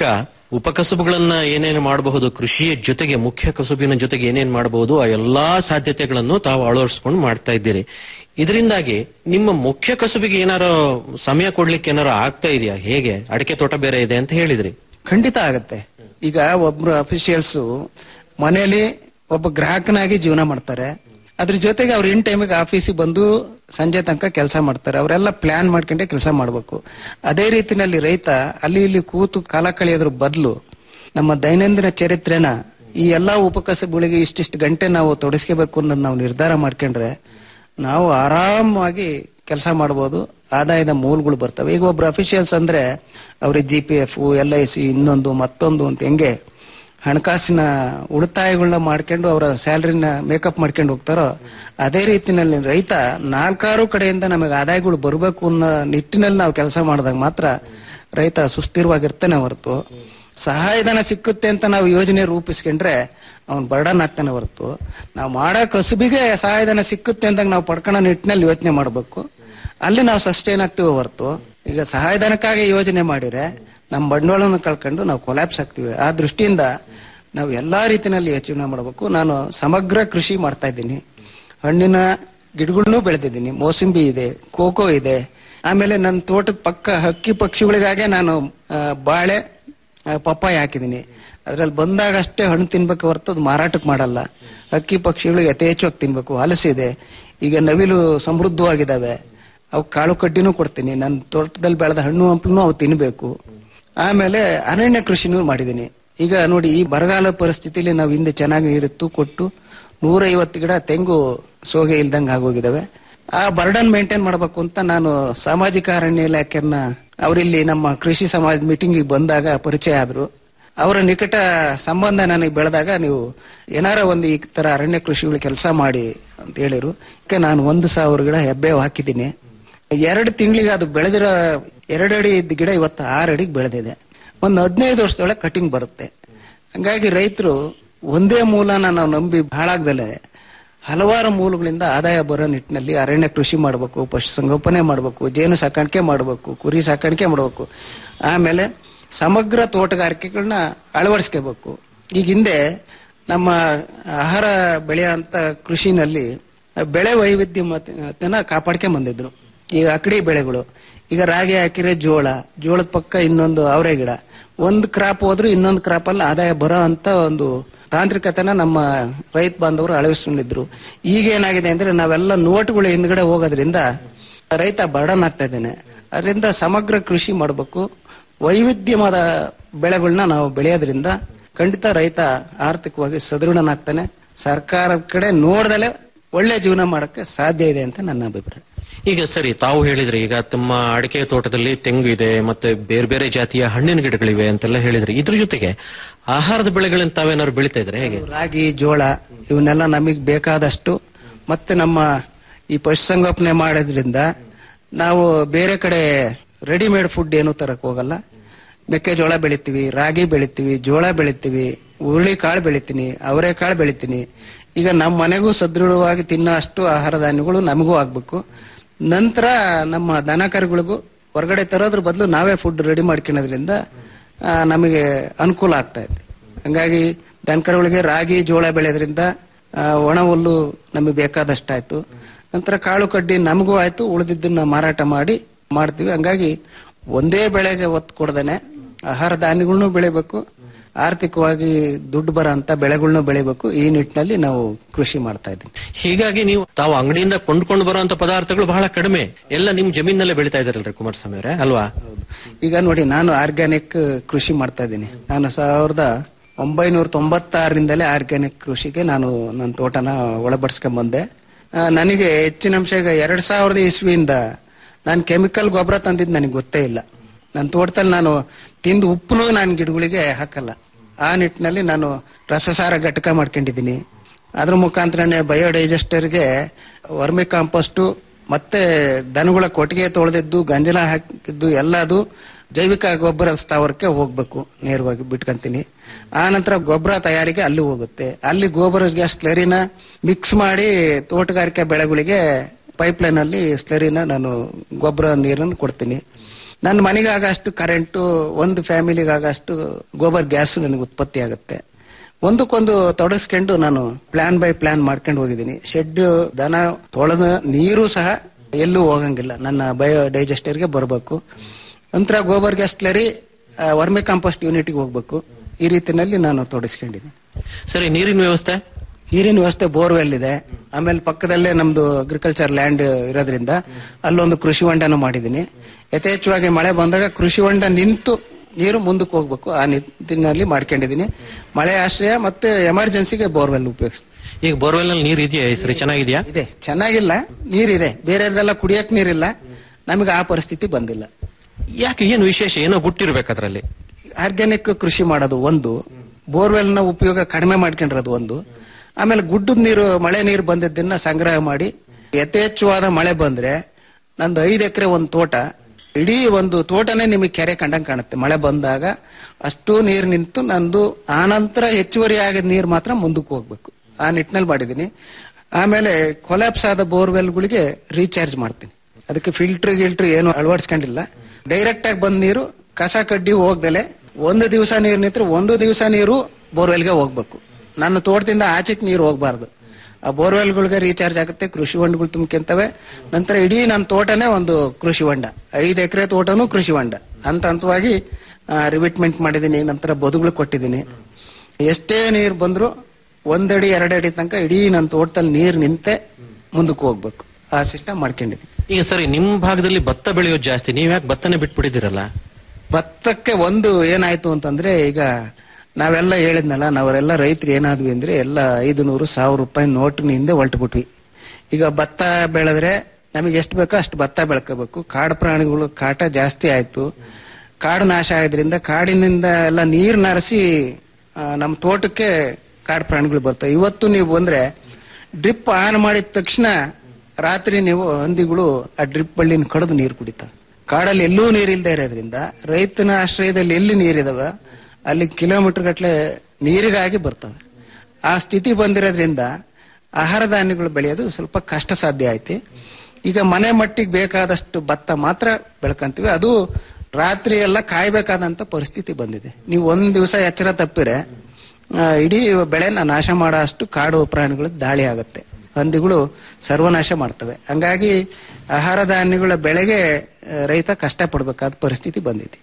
ಉಪಕಸುಬುಗಳನ್ನ ಏನೇನು ಮಾಡಬಹುದು ಕೃಷಿಯ ಜೊತೆಗೆ ಮುಖ್ಯ ಕಸುಬಿನ ಜೊತೆಗೆ ಏನೇನ್ ಮಾಡಬಹುದು ಆ ಎಲ್ಲಾ ಸಾಧ್ಯತೆಗಳನ್ನು ತಾವು ಅಳವಡಿಸ್ಕೊಂಡು ಮಾಡ್ತಾ ಇದ್ದೀರಿ ಇದರಿಂದಾಗಿ ನಿಮ್ಮ ಮುಖ್ಯ ಕಸುಬಿಗೆ ಏನಾರು ಸಮಯ ಕೊಡ್ಲಿಕ್ಕೆ ಏನಾರು ಆಗ್ತಾ ಇದೆಯಾ ಹೇಗೆ ಅಡಿಕೆ ತೋಟ ಬೇರೆ ಇದೆ ಅಂತ ಹೇಳಿದ್ರಿ ಖಂಡಿತ ಆಗತ್ತೆ ಈಗ ಒಬ್ರು ಅಫಿಷಿಯಲ್ಸ್ ಮನೆಯಲ್ಲಿ ಒಬ್ಬ ಗ್ರಾಹಕನಾಗಿ ಜೀವನ ಮಾಡ್ತಾರೆ ಅದ್ರ ಜೊತೆಗೆ ಅವ್ರು ಇನ್ ಟೈಮಿಗೆ ಆಫೀಸಿಗೆ ಬಂದು ಸಂಜೆ ತನಕ ಕೆಲಸ ಮಾಡ್ತಾರೆ ಅವರೆಲ್ಲ ಪ್ಲಾನ್ ಮಾಡ್ಕೊಂಡೆ ಕೆಲಸ ಮಾಡಬೇಕು ಅದೇ ರೀತಿನಲ್ಲಿ ರೈತ ಅಲ್ಲಿ ಇಲ್ಲಿ ಕೂತು ಕಾಲ ಕಳೆಯೋದ್ರ ಬದಲು ನಮ್ಮ ದೈನಂದಿನ ಚರಿತ್ರೆನ ಈ ಎಲ್ಲಾ ಉಪಕಸಬುಗಳಿಗೆ ಇಷ್ಟಿಷ್ಟು ಗಂಟೆ ನಾವು ತೊಡಸ್ಕೋಬೇಕು ಅನ್ನೋದು ನಾವು ನಿರ್ಧಾರ ಮಾಡ್ಕೊಂಡ್ರೆ ನಾವು ಆರಾಮವಾಗಿ ಕೆಲಸ ಮಾಡಬಹುದು ಆದಾಯದ ಮೂಲಗಳು ಬರ್ತವೆ ಈಗ ಒಬ್ರು ಅಫಿಷಿಯಲ್ಸ್ ಅಂದ್ರೆ ಅವ್ರಿಗೆ G P F L I C ಇನ್ನೊಂದು ಮತ್ತೊಂದು ಅಂತ ಹೆಂಗೆ ಹಣಕಾಸಿನ ಉಳಿತಾಯಗಳನ್ನ ಮಾಡ್ಕೊಂಡು ಅವರ ಸ್ಯಾಲರಿನ ಮೇಕಪ್ ಮಾಡ್ಕೊಂಡು ಹೋಗ್ತಾರೋ ಅದೇ ರೀತಿನಲ್ಲಿ ರೈತ ನಾಲ್ಕಾರು ಕಡೆಯಿಂದ ನಮಗೆ ಆದಾಯಗಳು ಬರಬೇಕು ಅನ್ನೋ ನಿಟ್ಟಿನಲ್ಲಿ ನಾವು ಕೆಲಸ ಮಾಡಿದಾಗ ಮಾತ್ರ ರೈತ ಸುಸ್ಥಿರವಾಗಿರ್ತಾನೆ ಹೊರತು ಸಹಾಯಧನ ಸಿಕ್ಕುತ್ತೆ ಅಂತ ನಾವು ಯೋಜನೆ ರೂಪಿಸ್ಕೊಂಡ್ರೆ ಅವನ್ ಬರ್ಡನ್ ಆಗ್ತಾನೆ ಹೊರತು ನಾವು ಮಾಡೋ ಕಸುಬಿಗೆ ಸಹಾಯಧನ ಸಿಕ್ಕುತ್ತೆ ಅಂದಾಗ ನಾವು ಪಡ್ಕೊಳ್ಳೋ ನಿಟ್ಟಿನಲ್ಲಿ ಯೋಚನೆ ಮಾಡಬೇಕು ಅಲ್ಲಿ ನಾವು ಸಸ್ಟೈನ್ ಆಗ್ತೀವಿ ಹೊರತು ಈಗ ಸಹಾಯಧನಕ್ಕಾಗಿ ಯೋಜನೆ ಮಾಡಿದ್ರೆ ನಮ್ಮ ಬಂಡವಾಳವನ್ನು ಕಳ್ಕೊಂಡು ನಾವು ಕೊಲ್ಯಾಪ್ಸ್ ಆಗ್ತೀವಿ ಆ ದೃಷ್ಟಿಯಿಂದ ನಾವು ಎಲ್ಲಾ ರೀತಿಯಲ್ಲಿ ಯೋಚನೆ ಮಾಡಬೇಕು ನಾನು ಸಮಗ್ರ ಕೃಷಿ ಮಾಡ್ತಾ ಇದ್ದೀನಿ ಹಣ್ಣಿನ ಗಿಡಗಳನ್ನೂ ಬೆಳೆದಿದ್ದೀನಿ ಮೋಸಂಬಿ ಇದೆ ಕೋಕೋ ಇದೆ ಆಮೇಲೆ ನನ್ನ ತೋಟದ ಪಕ್ಕ ಹಕ್ಕಿ ಪಕ್ಷಿಗಳಿಗಾಗೆ ನಾನು ಆ, ಬಾಳೆ ಆ, ಪಪ್ಪಾಯ ಹಾಕಿದ್ದೀನಿ ಅದ್ರಲ್ಲಿ ಬಂದಾಗ ಅಷ್ಟೇ ಹಣ್ಣು ತಿನ್ಬೇಕು ಹೊರತು ಅದು ಮಾರಾಟಕ್ಕೆ ಮಾಡಲ್ಲ ಹಕ್ಕಿ ಪಕ್ಷಿಗಳು ಯಥೇಚ್ಛವಾಗಿ ತಿನ್ಬೇಕು ಹಲಸಿದೆ ಈಗ ನವಿಲು ಸಮೃದ್ಧವಾಗಿದ್ದಾವೆ ಅವು ಕಾಳು ಕಡ್ಡಿನೂ ಕೊಡ್ತೀನಿ ನನ್ನ ತೋಟದಲ್ಲಿ ಬೆಳೆದ ಹಣ್ಣು ಹಂಪಲೂ ಅವು ತಿನ್ಬೇಕು ಆಮೇಲೆ ಅರಣ್ಯ ಕೃಷಿನೂ ಮಾಡಿದ್ದೀನಿ ಈಗ ನೋಡಿ ಈ ಬರಗಾಲ ಪರಿಸ್ಥಿತಿಲಿ ನಾವು ಹಿಂದೆ ಚೆನ್ನಾಗಿ ನೀರಿತ್ತು ಕೊಟ್ಟು ನೂರೈವತ್ತು ಗಿಡ ತೆಂಗು ಸೋಗೆ ಇಲ್ದಂಗೆ ಆಗೋಗಿದಾವೆ ಆ ಬರ್ಡನ್ ಮೇಂಟೈನ್ ಮಾಡಬೇಕು ಅಂತ ನಾನು ಸಾಮಾಜಿಕ ಅರಣ್ಯ ಇಲಾಖೆಯನ್ನ ಅವರಿಲ್ಲಿ ನಮ್ಮ ಕೃಷಿ ಸಮಾಜ ಮೀಟಿಂಗ್ ಬಂದಾಗ ಪರಿಚಯ ಆದ್ರು ಅವರ ನಿಕಟ ಸಂಬಂಧ ನನಗೆ ಬೆಳೆದಾಗ ನೀವು ಏನಾರ ಒಂದು ಈ ತರ ಅರಣ್ಯ ಕೃಷಿಗಳು ಕೆಲಸ ಮಾಡಿ ಅಂತ ಹೇಳಿರು ಅದಕ್ಕೆ ನಾನು ಒಂದು ಸಾವಿರ ಗಿಡ ಹೆಬ್ಬೇವು ಹಾಕಿದ್ದೀನಿ ಎರಡು ತಿಂಗಳಿಗೆ ಅದು ಬೆಳೆದಿರೋ ಎರಡು ಅಡಿ ಇದ್ದ ಗಿಡ ಇವತ್ತು ಆರು ಅಡಿಗೆ ಬೆಳೆದಿದೆ ಒಂದು ಹದಿನೈದು ವರ್ಷದೊಳಗೆ ಕಟಿಂಗ್ ಬರುತ್ತೆ ಹಂಗಾಗಿ ರೈತರು ಒಂದೇ ಮೂಲನ ನಾವು ನಂಬಿ ಹಾಳಾಗ್ದಲೆ ಹಲವಾರು ಮೂಲಗಳಿಂದ ಆದಾಯ ಬರೋ ನಿಟ್ಟಿನಲ್ಲಿ ಅರಣ್ಯ ಕೃಷಿ ಮಾಡಬೇಕು ಪಶುಸಂಗೋಪನೆ ಮಾಡಬೇಕು ಜೇನು ಸಾಕಾಣಿಕೆ ಮಾಡಬೇಕು ಕುರಿ ಸಾಕಾಣಿಕೆ ಮಾಡಬೇಕು ಆಮೇಲೆ ಸಮಗ್ರ ತೋಟಗಾರಿಕೆಗಳನ್ನ ಅಳವಡಿಸ್ಕೋಬೇಕು ಈಗ ಹಿಂದೆ ನಮ್ಮ ಆಹಾರ ಬೆಳೆಯುವಂತ ಕೃಷಿನಲ್ಲಿ ಬೆಳೆ ವೈವಿಧ್ಯಮತೆನ ಕಾಪಾಡ್ಕೊಂಡ್ ಬಂದಿದ್ರು ಈಗ ಅಕಡಿ ಬೆಳೆಗಳು ಈಗ ರಾಗಿ ಹಾಕಿದ್ರೆ ಜೋಳ ಜೋಳದ ಪಕ್ಕ ಇನ್ನೊಂದು ಅವರೆ ಗಿಡ ಒಂದು ಕ್ರಾಪ್ ಹೋದ್ರು ಇನ್ನೊಂದು ಕ್ರಾಪ್ ಅಲ್ಲಿ ಆದಾಯ ಬರೋ ಅಂತ ಒಂದು ತಾಂತ್ರಿಕತೆನ ನಮ್ಮ ರೈತ ಬಾಂಧವರು ಅಳವಡಿಸ್ಕೊಂಡಿದ್ರು ಈಗ ಏನಾಗಿದೆ ಅಂದ್ರೆ ನಾವೆಲ್ಲ ನೋಟುಗಳು ಹಿಂದ್ಗಡೆ ಹೋಗೋದ್ರಿಂದ ರೈತ ಬರ್ಡನ್ ಆಗ್ತಾ ಇದ್ದೇನೆ ಅದರಿಂದ ಸಮಗ್ರ ಕೃಷಿ ಮಾಡಬೇಕು ವೈವಿಧ್ಯವಾದ ಬೆಳೆಗಳನ್ನ ನಾವು ಬೆಳೆಯೋದ್ರಿಂದ ಖಂಡಿತ ರೈತ ಆರ್ಥಿಕವಾಗಿ ಸದೃಢನಾಗ್ತಾನೆ ಸರ್ಕಾರದ ಕಡೆ ನೋಡ್ದಲೆ ಒಳ್ಳೆ ಜೀವನ ಮಾಡಕ್ಕೆ ಸಾಧ್ಯ ಇದೆ ಅಂತ ನನ್ನ ಅಭಿಪ್ರಾಯ ಈಗ ಸರಿ ತಾವು ಹೇಳಿದ್ರಿ ಈಗ ತಮ್ಮ ಅಡಿಕೆ ತೋಟದಲ್ಲಿ ತೆಂಗು ಇದೆ ಮತ್ತೆ ಬೇರೆ ಬೇರೆ ಜಾತಿಯ ಹಣ್ಣಿನ ಗಿಡಗಳಿವೆ ಅಂತೆಲ್ಲ ಹೇಳಿದ್ರಿ ಇದ್ರ ಜೊತೆಗೆ ಆಹಾರದ ಬೆಳೆಗಳನ್ನ ತಾವೇನಾದ್ರು ಬೆಳಿತಾ ಇದ್ರೆ ಹೇಗೆ ರಾಗಿ ಜೋಳ ಇವನ್ನೆಲ್ಲ ನಮಗೆ ಬೇಕಾದಷ್ಟು ಮತ್ತೆ ನಮ್ಮ ಈ ಪಶುಸಂಗೋಪನೆ ಮಾಡೋದ್ರಿಂದ ನಾವು ಬೇರೆ ಕಡೆ ರೆಡಿಮೇಡ್ ಫುಡ್ ಏನು ತರಕ್ ಹೋಗಲ್ಲ ಮೆಕ್ಕೆಜೋಳ ಬೆಳಿತೀವಿ ರಾಗಿ ಬೆಳಿತೀವಿ ಜೋಳ ಬೆಳಿತೀವಿ ಹುರುಳಿ ಕಾಳು ಬೆಳಿತೀನಿ ಅವರೆಕಾಳು ಬೆಳಿತೀನಿ ಈಗ ನಮ್ಮ ಮನೆಗೂ ಸದೃಢವಾಗಿ ತಿನ್ನೋ ಅಷ್ಟು ಆಹಾರ ಧಾನ್ಯಗಳು ನಮಗೂ ಆಗ್ಬೇಕು ನಂತರ ನಮ್ಮ ದನ ಕರುಗಳಿಗೂ ಹೊರಗಡೆ ತರೋದ್ರ ಬದಲು ನಾವೇ ಫುಡ್ ರೆಡಿ ಮಾಡ್ಕೊಳ್ಳೋದ್ರಿಂದ ಆ, ನಮಗೆ ಅನುಕೂಲ ಆಗ್ತಾ ಇದೆ ಹಂಗಾಗಿ ದನಕರುಗಳಿಗೆ ರಾಗಿ ಜೋಳ ಬೆಳೆಯೋದ್ರಿಂದ ಆ, ಒಣ ಹುಲ್ಲು ನಮಗೆ ಬೇಕಾದಷ್ಟಾಯ್ತು ನಂತರ ಕಾಳು ಕಡ್ಡಿ ನಮಗೂ ಆಯ್ತು ಉಳಿದಿದ್ದನ್ನ ಮಾರಾಟ ಮಾಡಿ ಮಾಡ್ತೀವಿ ಹಂಗಾಗಿ ಒಂದೇ ಬೆಳೆಗೆ ಒತ್ತು ಕೊಡ್ದೇನೆ ಆಹಾರ ಧಾನ್ಯಗಳನ್ನೂ ಬೆಳಿಬೇಕು ಆರ್ಥಿಕವಾಗಿ ದುಡ್ಡು ಬರೋ ಅಂತ ಬೆಳೆಗಳನ್ನೂ ಬೆಳಿಬೇಕು ಈ ನಿಟ್ಟಿನಲ್ಲಿ ನಾವು ಕೃಷಿ ಮಾಡ್ತಾ ಇದ್ದೀವಿ ಹೀಗಾಗಿ ನೀವು ತಾವು ಅಂಗಡಿಯಿಂದ ಕೊಂಡ್ಕೊಂಡು ಬರುವಂತ ಪದಾರ್ಥಗಳು ಬಹಳ ಕಡಿಮೆ ಎಲ್ಲ ನಿಮ್ ಜಮೀನಲ್ಲೇ ಬೆಳಿತಾ ಇದಾರಲ್ರಿ ಕುಮಾರಸ್ವಾಮಿ ಅವರೇ ಅಲ್ವಾ ಈಗ ನೋಡಿ ನಾನು ಆರ್ಗ್ಯಾನಿಕ್ ಕೃಷಿ ಮಾಡ್ತಾ ಇದ್ದೀನಿ ನಾನು ಸಾವಿರದ ಒಂಬೈನೂರ ತೊಂಬತ್ತಾರರಿಂದಲೇ ಆರ್ಗ್ಯಾನಿಕ್ ಕೃಷಿಗೆ ನಾನು ನನ್ನ ತೋಟನ ಒಳಪಡಿಸ್ಕೊಂಡ್ ಬಂದೆ ಆ, ನನಗೆ ಹೆಚ್ಚಿನ ಅಂಶ ಈಗ ಎರಡ್ ಸಾವಿರದ ಇಸ್ವಿಯಿಂದ ನಾನು ಕೆಮಿಕಲ್ ಗೊಬ್ಬರ ತಂದಿದ್ದು ನನಗೆ ಗೊತ್ತೇ ಇಲ್ಲ ನನ್ನ ತೋಟದಲ್ಲಿ ನಾನು ತಿಂದು ಉಪ್ಪುನು ನಾನು ಗಿಡಗಳಿಗೆ ಹಾಕಲ್ಲ ಆ ನಿಟ್ಟಿನಲ್ಲಿ ನಾನು ರಸಸಾರ ಘಟಕ ಮಾಡ್ಕೊಂಡಿದ್ದೀನಿ ಅದ್ರ ಮುಖಾಂತರನೇ ಬಯೋಡೈಜೆಸ್ಟರ್ಗೆ ವರ್ಮಿ ಕಾಂಪೋಸ್ಟು ಮತ್ತೆ ದನಗಳ ಕೊಟ್ಟಿಗೆ ತೊಳೆದಿದ್ದು ಗಂಜಲ ಹಾಕಿದ್ದು ಎಲ್ಲದು ಜೈವಿಕ ಗೊಬ್ಬರ ಸ್ಥಾವರಕ್ಕೆ ಹೋಗ್ಬೇಕು ನೇರವಾಗಿ ಬಿಟ್ಕೊಂತೀನಿ ಆ ನಂತರ ಗೊಬ್ಬರ ತಯಾರಿಗೆ ಅಲ್ಲಿ ಹೋಗುತ್ತೆ ಅಲ್ಲಿ ಗೋಬರ್ ಗ್ಯಾಸ್ ಸ್ಲರಿನ ಮಿಕ್ಸ್ ಮಾಡಿ ತೋಟಗಾರಿಕೆ ಬೆಳೆಗಳಿಗೆ ಪೈಪ್ ಲೈನ್ ಅಲ್ಲಿ ಸ್ಲರಿನ ನಾನು ಗೊಬ್ಬರ ನೀರನ್ನು ಕೊಡ್ತೀನಿ ನನ್ನ ಮನೆಗಾಗಷ್ಟು ಕರೆಂಟು ಒಂದು ಫ್ಯಾಮಿಲಿಗಾಗಷ್ಟು ಗೋಬರ್ ಗ್ಯಾಸ್ ನನಗೆ ಉತ್ಪತ್ತಿ ಆಗುತ್ತೆ ಒಂದಕ್ಕೊಂದು ತೊಡಗಿಸ್ಕೊಂಡು ನಾನು ಪ್ಲಾನ್ ಬೈ ಪ್ಲಾನ್ ಮಾಡ್ಕೊಂಡು ಹೋಗಿದ್ದೀನಿ ಶೆಡ್ ದನ ತೊಳೆದ ನೀರು ಸಹ ಎಲ್ಲೂ ಹೋಗಂಗಿಲ್ಲ ನನ್ನ ಬಯೋ ಡೈಜೆಸ್ಟರ್ಗೆ ಬರಬೇಕು ನಂತರ gobar gas slurry vermicompost ಯೂನಿಟ್ಗೆ ಹೋಗ್ಬೇಕು ಈ ರೀತಿನಲ್ಲಿ ನಾನು ತೊಡಗಿಸ್ಕೊಂಡಿದ್ದೀನಿ ಸರಿ ನೀರಿನ ವ್ಯವಸ್ಥೆ ನೀರಿನ ವ್ಯವಸ್ಥೆ ಬೋರ್ವೆಲ್ ಇದೆ ಆಮೇಲೆ ಪಕ್ಕದಲ್ಲೇ ನಮ್ದು ಅಗ್ರಿಕಲ್ಚರ್ ಲ್ಯಾಂಡ್ ಇರೋದ್ರಿಂದ ಅಲ್ಲೊಂದು ಕೃಷಿ ಹೊಂಡನ ಮಾಡಿದ್ದೀನಿ ಯಥೇಚ್ಛವಾಗಿ ಮಳೆ ಬಂದಾಗ ಕೃಷಿ ಹೊಂಡ ನಿಂತು ನೀರು ಮುಂದಕ್ಕೆ ಹೋಗ್ಬೇಕು ಆ ನಿಟ್ಟಿನಲ್ಲಿ ಮಾಡ್ಕೊಂಡಿದ್ದೀನಿ ಮಳೆ ಆಶ್ರಯ ಮತ್ತೆ ಎಮರ್ಜೆನ್ಸಿಗೆ ಬೋರ್ವೆಲ್ ಉಪಯೋಗಿಸ್ತೀನಿ ಈಗ ಬೋರ್ವೆಲ್ ನಲ್ಲಿ ನೀರ್ ಇದೆಯಾ ಈ ಸರಿ ಚೆನ್ನಾಗಿದ್ಯಾ ಇದೆ ಚೆನ್ನಾಗಿಲ್ಲ ನೀರಿದೆ ಬೇರೆಯವ್ರದೆಲ್ಲ ಕುಡಿಯಕ್ ನೀರಿಲ್ಲ ನಮಗೆ ಆ ಪರಿಸ್ಥಿತಿ ಬಂದಿಲ್ಲ ಯಾಕೆ ಏನು ವಿಶೇಷ ಏನೋ ಗುಟ್ಟಿರ್ಬೇಕು ಅದ್ರಲ್ಲಿ ಆರ್ಗ್ಯಾನಿಕ್ ಕೃಷಿ ಮಾಡೋದು ಒಂದು ಬೋರ್ವೆಲ್ ನ ಉಪಯೋಗ ಕಡಿಮೆ ಮಾಡ್ಕೊಂಡಿರೋದು ಒಂದು ಆಮೇಲೆ ಗುಡ್ಡದ ನೀರು ಮಳೆ ನೀರು ಬಂದಿದ್ದನ್ನ ಸಂಗ್ರಹ ಮಾಡಿ ಯಥೇಚ್ಛವಾದ ಮಳೆ ಬಂದ್ರೆ ನಂದು ಐದು ಎಕರೆ ಒಂದು ತೋಟ ಇಡೀ ಒಂದು ತೋಟನೇ ನಿಮಗೆ ಕೆರೆ ಕಂಡಂಗ್ ಕಾಣುತ್ತೆ ಮಳೆ ಬಂದಾಗ ಅಷ್ಟು ನೀರು ನಿಂತು ನಂದು ಆನಂತರ ಹೆಚ್ಚುವರಿ ಆಗಿದ ನೀರು ಮಾತ್ರ ಮುಂದಕ್ಕೆ ಹೋಗ್ಬೇಕು ಆ ನಿಟ್ಟಿನಲ್ಲಿ ಮಾಡಿದ್ದೀನಿ ಆಮೇಲೆ ಕೊಲಾಪ್ಸ್ ಆದ ಬೋರ್ವೆಲ್ಗಳಿಗೆ ರೀಚಾರ್ಜ್ ಮಾಡ್ತೀನಿ ಅದಕ್ಕೆ ಫಿಲ್ಟರ್ ಗಿಲ್ಟರ್ ಏನು ಅಳವಡಿಸ್ಕೊಂಡಿಲ್ಲ ಡೈರೆಕ್ಟ್ ಆಗಿ ಬಂದ ನೀರು ಕಸ ಕಡ್ಡಿ ಹೋಗ್ದಲೆ ಒಂದು ದಿವಸ ನೀರು ನಿಂತ್ರೆ ಒಂದು ದಿವಸ ನೀರು ಬೋರ್ವೆಲ್ಗೆ ಹೋಗ್ಬೇಕು ನನ್ನ ತೋಟದಿಂದ ಆಚೆಗೆ ನೀರು ಹೋಗ್ಬಾರ್ದು ಆ ಬೋರ್ವೆಲ್ಗಳಿಗೆ ರೀಚಾರ್ಜ್ ಆಗುತ್ತೆ ಕೃಷಿ ಹೊಂಡಗಳು ತುಂಬ್ಕೊಂತವೆ ನಂತರ ಇಡೀ ನನ್ನ ತೋಟನೇ ಒಂದು ಕೃಷಿ ಹೊಂಡ ಐದು ಎಕರೆ ತೋಟನೂ ಕೃಷಿ ಹೊಂಡ ಹಂತ ಹಂತವಾಗಿ ರಿವಿಟ್ಮೆಂಟ್ ಮಾಡಿದ್ದೀನಿ ನಂತರ ಬದುಗಳು ಕೊಟ್ಟಿದ್ದೀನಿ ಎಷ್ಟೇ ನೀರು ಬಂದ್ರು ಒಂದಡಿ ಎರಡಡಿ ತನಕ ಇಡೀ ನನ್ನ ತೋಟದಲ್ಲಿ ನೀರು ನಿಂತೆ ಮುಂದಕ್ಕೆ ಹೋಗ್ಬೇಕು ಆ ಸಿಸ್ಟಮ್ ಮಾಡ್ಕೊಂಡಿದ್ದೀನಿ ಈಗ ಸರಿ ನಿಮ್ ಭಾಗದಲ್ಲಿ ಭತ್ತ ಬೆಳೆಯೋದು ಜಾಸ್ತಿ ನೀವ್ ಯಾಕೆ ಭತ್ತನೇ ಬಿಟ್ಬಿಟ್ಟಿದ್ದೀರಲ್ಲ ಭತ್ತಕ್ಕೆ ಒಂದು ಏನಾಯ್ತು ಅಂತಂದ್ರೆ ಈಗ ನಾವೆಲ್ಲ ಹೇಳಿದ್ನಲ್ಲ ನಾವರೆಲ್ಲ ರೈತರು ಏನಾದ್ವಿ ಅಂದ್ರೆ ಎಲ್ಲ ಐದು ನೂರು ಸಾವಿರ ರೂಪಾಯಿ ನೋಟಿನ ಹಿಂದೆ ಹೊಲ್ಟ್ಬಿಟ್ವಿ ಈಗ ಭತ್ತ ಬೆಳೆದ್ರೆ ನಮಗೆ ಎಷ್ಟು ಬೇಕೋ ಅಷ್ಟು ಭತ್ತ ಬೆಳ್ಕೋಬೇಕು ಕಾಡು ಪ್ರಾಣಿಗಳು ಕಾಟ ಜಾಸ್ತಿ ಆಯ್ತು ಕಾಡು ನಾಶ ಆದ್ರಿಂದ ಕಾಡಿನಿಂದ ಎಲ್ಲ ನೀರು ನರಸಿ ನಮ್ಮ ತೋಟಕ್ಕೆ ಕಾಡು ಪ್ರಾಣಿಗಳು ಬರ್ತವೆ ಇವತ್ತು ನೀವು ಬಂದ್ರೆ ಡ್ರಿಪ್ ಆನ್ ಮಾಡಿದ ತಕ್ಷಣ ರಾತ್ರಿ ನೀವು ಹಂದಿಗಳು ಆ ಡ್ರಿಪ್ ಬಳ್ಳಿನ ಕಡಿದು ನೀರು ಕುಡಿತಾವೆ ಕಾಡಲ್ಲಿ ಎಲ್ಲೂ ನೀರಿಲ್ದೇ ಇರೋದ್ರಿಂದ ರೈತನ ಆಶ್ರಯದಲ್ಲಿ ಎಲ್ಲಿ ನೀರಿದಾವ ಅಲ್ಲಿ ಕಿಲೋಮೀಟರ್ ಗಟ್ಲೆ ನೀರಿಗಾಗಿ ಬರ್ತವೆ ಆ ಸ್ಥಿತಿ ಬಂದಿರೋದ್ರಿಂದ ಆಹಾರ ಧಾನ್ಯಗಳು ಬೆಳೆಯೋದು ಸ್ವಲ್ಪ ಕಷ್ಟ ಸಾಧ್ಯ ಐತಿ ಈಗ ಮನೆ ಮಟ್ಟಿಗೆ ಬೇಕಾದಷ್ಟು ಭತ್ತ ಮಾತ್ರ ಬೆಳ್ಕಂತೀವಿ ಅದು ರಾತ್ರಿ ಎಲ್ಲ ಕಾಯ್ಬೇಕಾದಂತ ಪರಿಸ್ಥಿತಿ ಬಂದಿದೆ ನೀವು ಒಂದ್ ದಿವಸ ಎಚ್ಚರ ತಪ್ಪಿರೆ ಆ, ಇಡೀ ಬೆಳೆನ ನಾಶ ಮಾಡೋ ಅಷ್ಟು ಕಾಡು ಪ್ರಾಣಿಗಳು ದಾಳಿ ಆಗುತ್ತೆ ಹಂದಿಗಳು ಸರ್ವನಾಶ ಮಾಡ್ತವೆ ಹಂಗಾಗಿ ಆಹಾರ ಧಾನ್ಯಗಳ ಬೆಳೆಗೆ ಆ, ರೈತ ಕಷ್ಟ ಪಡ್ಬೇಕಾದ ಪರಿಸ್ಥಿತಿ ಬಂದಿದೆ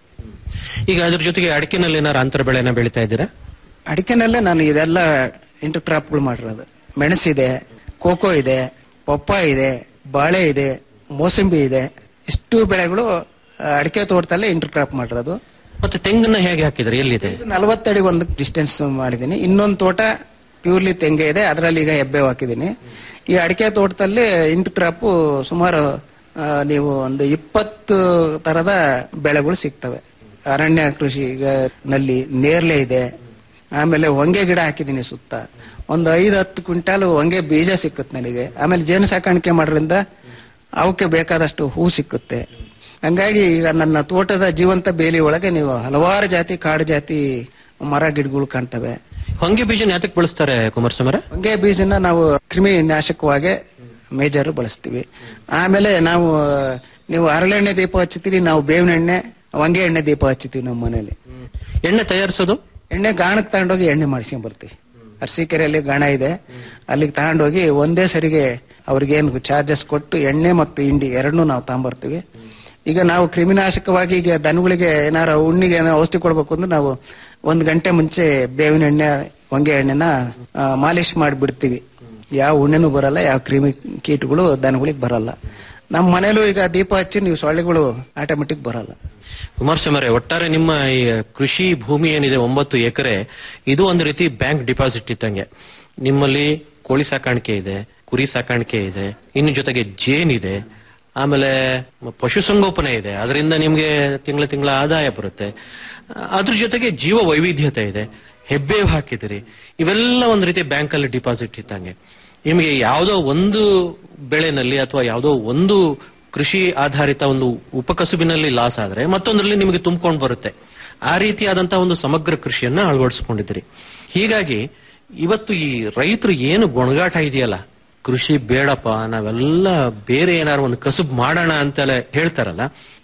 ಈಗ ಅದ್ರ ಜೊತೆಗೆ ಅಡಿಕೆನಲ್ಲಿ ಏನಾರು ಅಂತರ ಬೆಳೆನ ಬೆಳಿತಾ ಇದ್ದೀರಾ ಅಡಿಕೆನಲ್ಲೇ ನಾನು ಇದೆಲ್ಲ ಇಂಟರ್ ಕ್ರಾಪ್ಗಳು ಮಾಡಿರೋದು ಮೆಣಸಿದೆ ಕೋಕೋ ಇದೆ ಪಪ್ಪಾಯ ಇದೆ ಬಾಳೆ ಇದೆ ಮೋಸಂಬಿ ಇದೆ ಇಷ್ಟು ಬೆಳೆಗಳು ಆ, ಅಡಿಕೆ ತೋಟದಲ್ಲೇ ಇಂಟರ್ ಕ್ರಾಪ್ ಮಾಡಿರೋದು ಮತ್ತೆ ತೆಂಗನ್ನ ಹೇಗೆ ಹಾಕಿದ್ರಿ ಎಲ್ಲಿದೆ ನಲವತ್ತಡಿ ಒಂದು ಡಿಸ್ಟೆನ್ಸ್ ಮಾಡಿದ್ದೀನಿ ಇನ್ನೊಂದು ತೋಟ ಪ್ಯೂರ್ಲಿ ತೆಂಗೆ ಇದೆ ಅದರಲ್ಲಿ ಈಗ ಎಬ್ಬೆ ಹಾಕಿದ್ದೀನಿ ಈ ಅಡಿಕೆ ತೋಟದಲ್ಲಿ ಇಂಟರ್ ಕ್ರಾಪ್ ಸುಮಾರು ಆ, ನೀವು ಒಂದು ಇಪ್ಪತ್ತು ತರದ ಬೆಳೆಗಳು ಸಿಗ್ತವೆ ಅರಣ್ಯ ಕೃಷಿ ಈಗ ನಲ್ಲಿ ನೇರ್ಲೆ ಇದೆ ಆಮೇಲೆ ಹೊಂಗೆ ಗಿಡ ಹಾಕಿದ್ದೀನಿ ಸುತ್ತ ಒಂದು ಐದು ಹತ್ತು ಕ್ವಿಂಟಾಲ್ ಹೊಂಗೆ ಬೀಜ ಸಿಕ್ಕುತ್ತೆ ನನಗೆ ಆಮೇಲೆ ಜೇನು ಸಾಕಾಣಿಕೆ ಮಾಡೋದ್ರಿಂದ ಅವಕ್ಕೆ ಬೇಕಾದಷ್ಟು ಹೂ ಸಿಕ್ಕುತ್ತೆ ಹಂಗಾಗಿ ಈಗ ನನ್ನ ತೋಟದ ಜೀವಂತ ಬೇಲಿ ಒಳಗೆ ನೀವು ಹಲವಾರು ಜಾತಿ ಕಾಡು ಜಾತಿ ಮರ ಗಿಡಗಳು ಕಾಣ್ತವೆ ಹೊಂಗೆ ಬೀಜನ ಯಾತಕ್ ಬಳಸ್ತಾರೆ ಕುಮಾರಸ್ವಾಮರ ಹೊಂಗೆ ಬೀಜನ ನಾವು ಕ್ರಿಮಿ ನಾಶಕವಾಗಿ ಮೇಜರ್ ಬಳಸ್ತೀವಿ ಆಮೇಲೆ ನಾವು ನೀವು ಹರಳೆಣ್ಣೆ ದೀಪ ಹಚ್ಚುತ್ತೀರಿ ನಾವು ಬೇವಿನ ಎಣ್ಣೆ ಹೊಂಗೆ ಎಣ್ಣೆ ದೀಪ ಹಚ್ಚುತ್ತೀವಿ ನಮ್ಮ ಮನೇಲಿ ಎಣ್ಣೆ ತಯಾರಿಸೋದು ಎಣ್ಣೆ ಗಾಣಕ್ಕೆ ತಗೊಂಡೋಗಿ ಎಣ್ಣೆ ಮಾಡಿಸ್ಕೊಂಡ್ ಬರ್ತೀವಿ ಅರಸೀಕೆರೆಯಲ್ಲಿ ಗಾಣ ಇದೆ ಅಲ್ಲಿಗೆ ತಗೊಂಡೋಗಿ ಒಂದೇ ಸರಿಗೆ ಅವ್ರಿಗೇನು ಚಾರ್ಜಸ್ ಕೊಟ್ಟು ಎಣ್ಣೆ ಮತ್ತು ಹಿಂಡಿ ಎರಡನ್ನೂ ನಾವು ತಗೊಂಬರ್ತೀವಿ ಈಗ ನಾವು ಕ್ರಿಮಿನಾಶಕವಾಗಿ ಈಗ ದನಗಳಿಗೆ ಏನಾರ ಉಣ್ಣಿಗೆ ಏನೋ ಔಷಧಿ ಕೊಡ್ಬೇಕು ಅಂದ್ರೆ ನಾವು ಒಂದ್ ಗಂಟೆ ಮುಂಚೆ ಬೇವಿನ ಎಣ್ಣೆ ಹೊಂಗೆ ಎಣ್ಣೆನ ಆ, ಮಾಲಿಶ್ ಮಾಡಿ ಬಿಡ್ತೀವಿ ಯಾವ ಉಣ್ಣೆನೂ ಬರಲ್ಲ ಯಾವ ಕ್ರಿಮಿ ಕೀಟಗಳು ದನಗಳಿಗೆ ಬರಲ್ಲ ನಮ್ಮ ಮನೇಲೂ ಈಗ ದೀಪ ಹಚ್ಚಿ ನೀವು ಸೊಳ್ಳೆಗಳು ಆಟೋಮೆಟಿಕ್ ಬರಲ್ಲ ಕುಮಾರಸ್ವಾಮಿ ಒಟ್ಟಾರೆ ನಿಮ್ಮ ಈ ಕೃಷಿ ಭೂಮಿ ಏನಿದೆ ಒಂಬತ್ತು ಎಕರೆ ಇದು ಒಂದು ರೀತಿ ಬ್ಯಾಂಕ್ ಡಿಪಾಸಿಟ್ ಇದ್ದಂಗೆ ನಿಮ್ಮಲ್ಲಿ ಕೋಳಿ ಸಾಕಾಣಿಕೆ ಇದೆ ಕುರಿ ಸಾಕಾಣಿಕೆ ಇದೆ ಇನ್ನು ಜೊತೆಗೆ ಜೇನಿದೆ ಆಮೇಲೆ ಪಶುಸಂಗೋಪನೆ ಇದೆ ಅದರಿಂದ ನಿಮ್ಗೆ ತಿಂಗಳ ತಿಂಗಳ ಆದಾಯ ಬರುತ್ತೆ ಅದ್ರ ಜೊತೆಗೆ ಜೀವ ವೈವಿಧ್ಯತೆ ಇದೆ ಹೆಬ್ಬೇವು ಹಾಕಿದಿರಿ ಇವೆಲ್ಲ ಒಂದು ರೀತಿ ಬ್ಯಾಂಕ್ ಅಲ್ಲಿ ಡಿಪಾಸಿಟ್ ಇದ್ದಂಗೆ ನಿಮಗೆ ಯಾವುದೋ ಒಂದು ಬೆಳೆನಲ್ಲಿ ಅಥವಾ ಯಾವುದೋ ಒಂದು ಕೃಷಿ ಆಧಾರಿತ ಒಂದು ಉಪಕಸುಬಿನಲ್ಲಿ ಲಾಸ್ ಆದ್ರೆ ಮತ್ತೊಂದರಲ್ಲಿ ನಿಮಗೆ ತುಂಬಿಕೊಂಡು ಬರುತ್ತೆ ಆ ರೀತಿಯಾದಂತಹ ಒಂದು ಸಮಗ್ರ ಕೃಷಿಯನ್ನ ಅಳವಡಿಸ್ಕೊಂಡಿದ್ರಿ ಹೀಗಾಗಿ ಇವತ್ತು ಈ ರೈತರು ಏನು ಗೊಣಗಾಟ ಇದೆಯಲ್ಲ ಕೃಷಿ ಬೇಡಪ್ಪ ನಾವೆಲ್ಲ ಬೇರೆ ಏನಾರು ಒಂದು ಕಸುಬು ಮಾಡೋಣ ಅಂತೆಲ್ಲ ಹೇಳ್ತಾರಲ್ಲ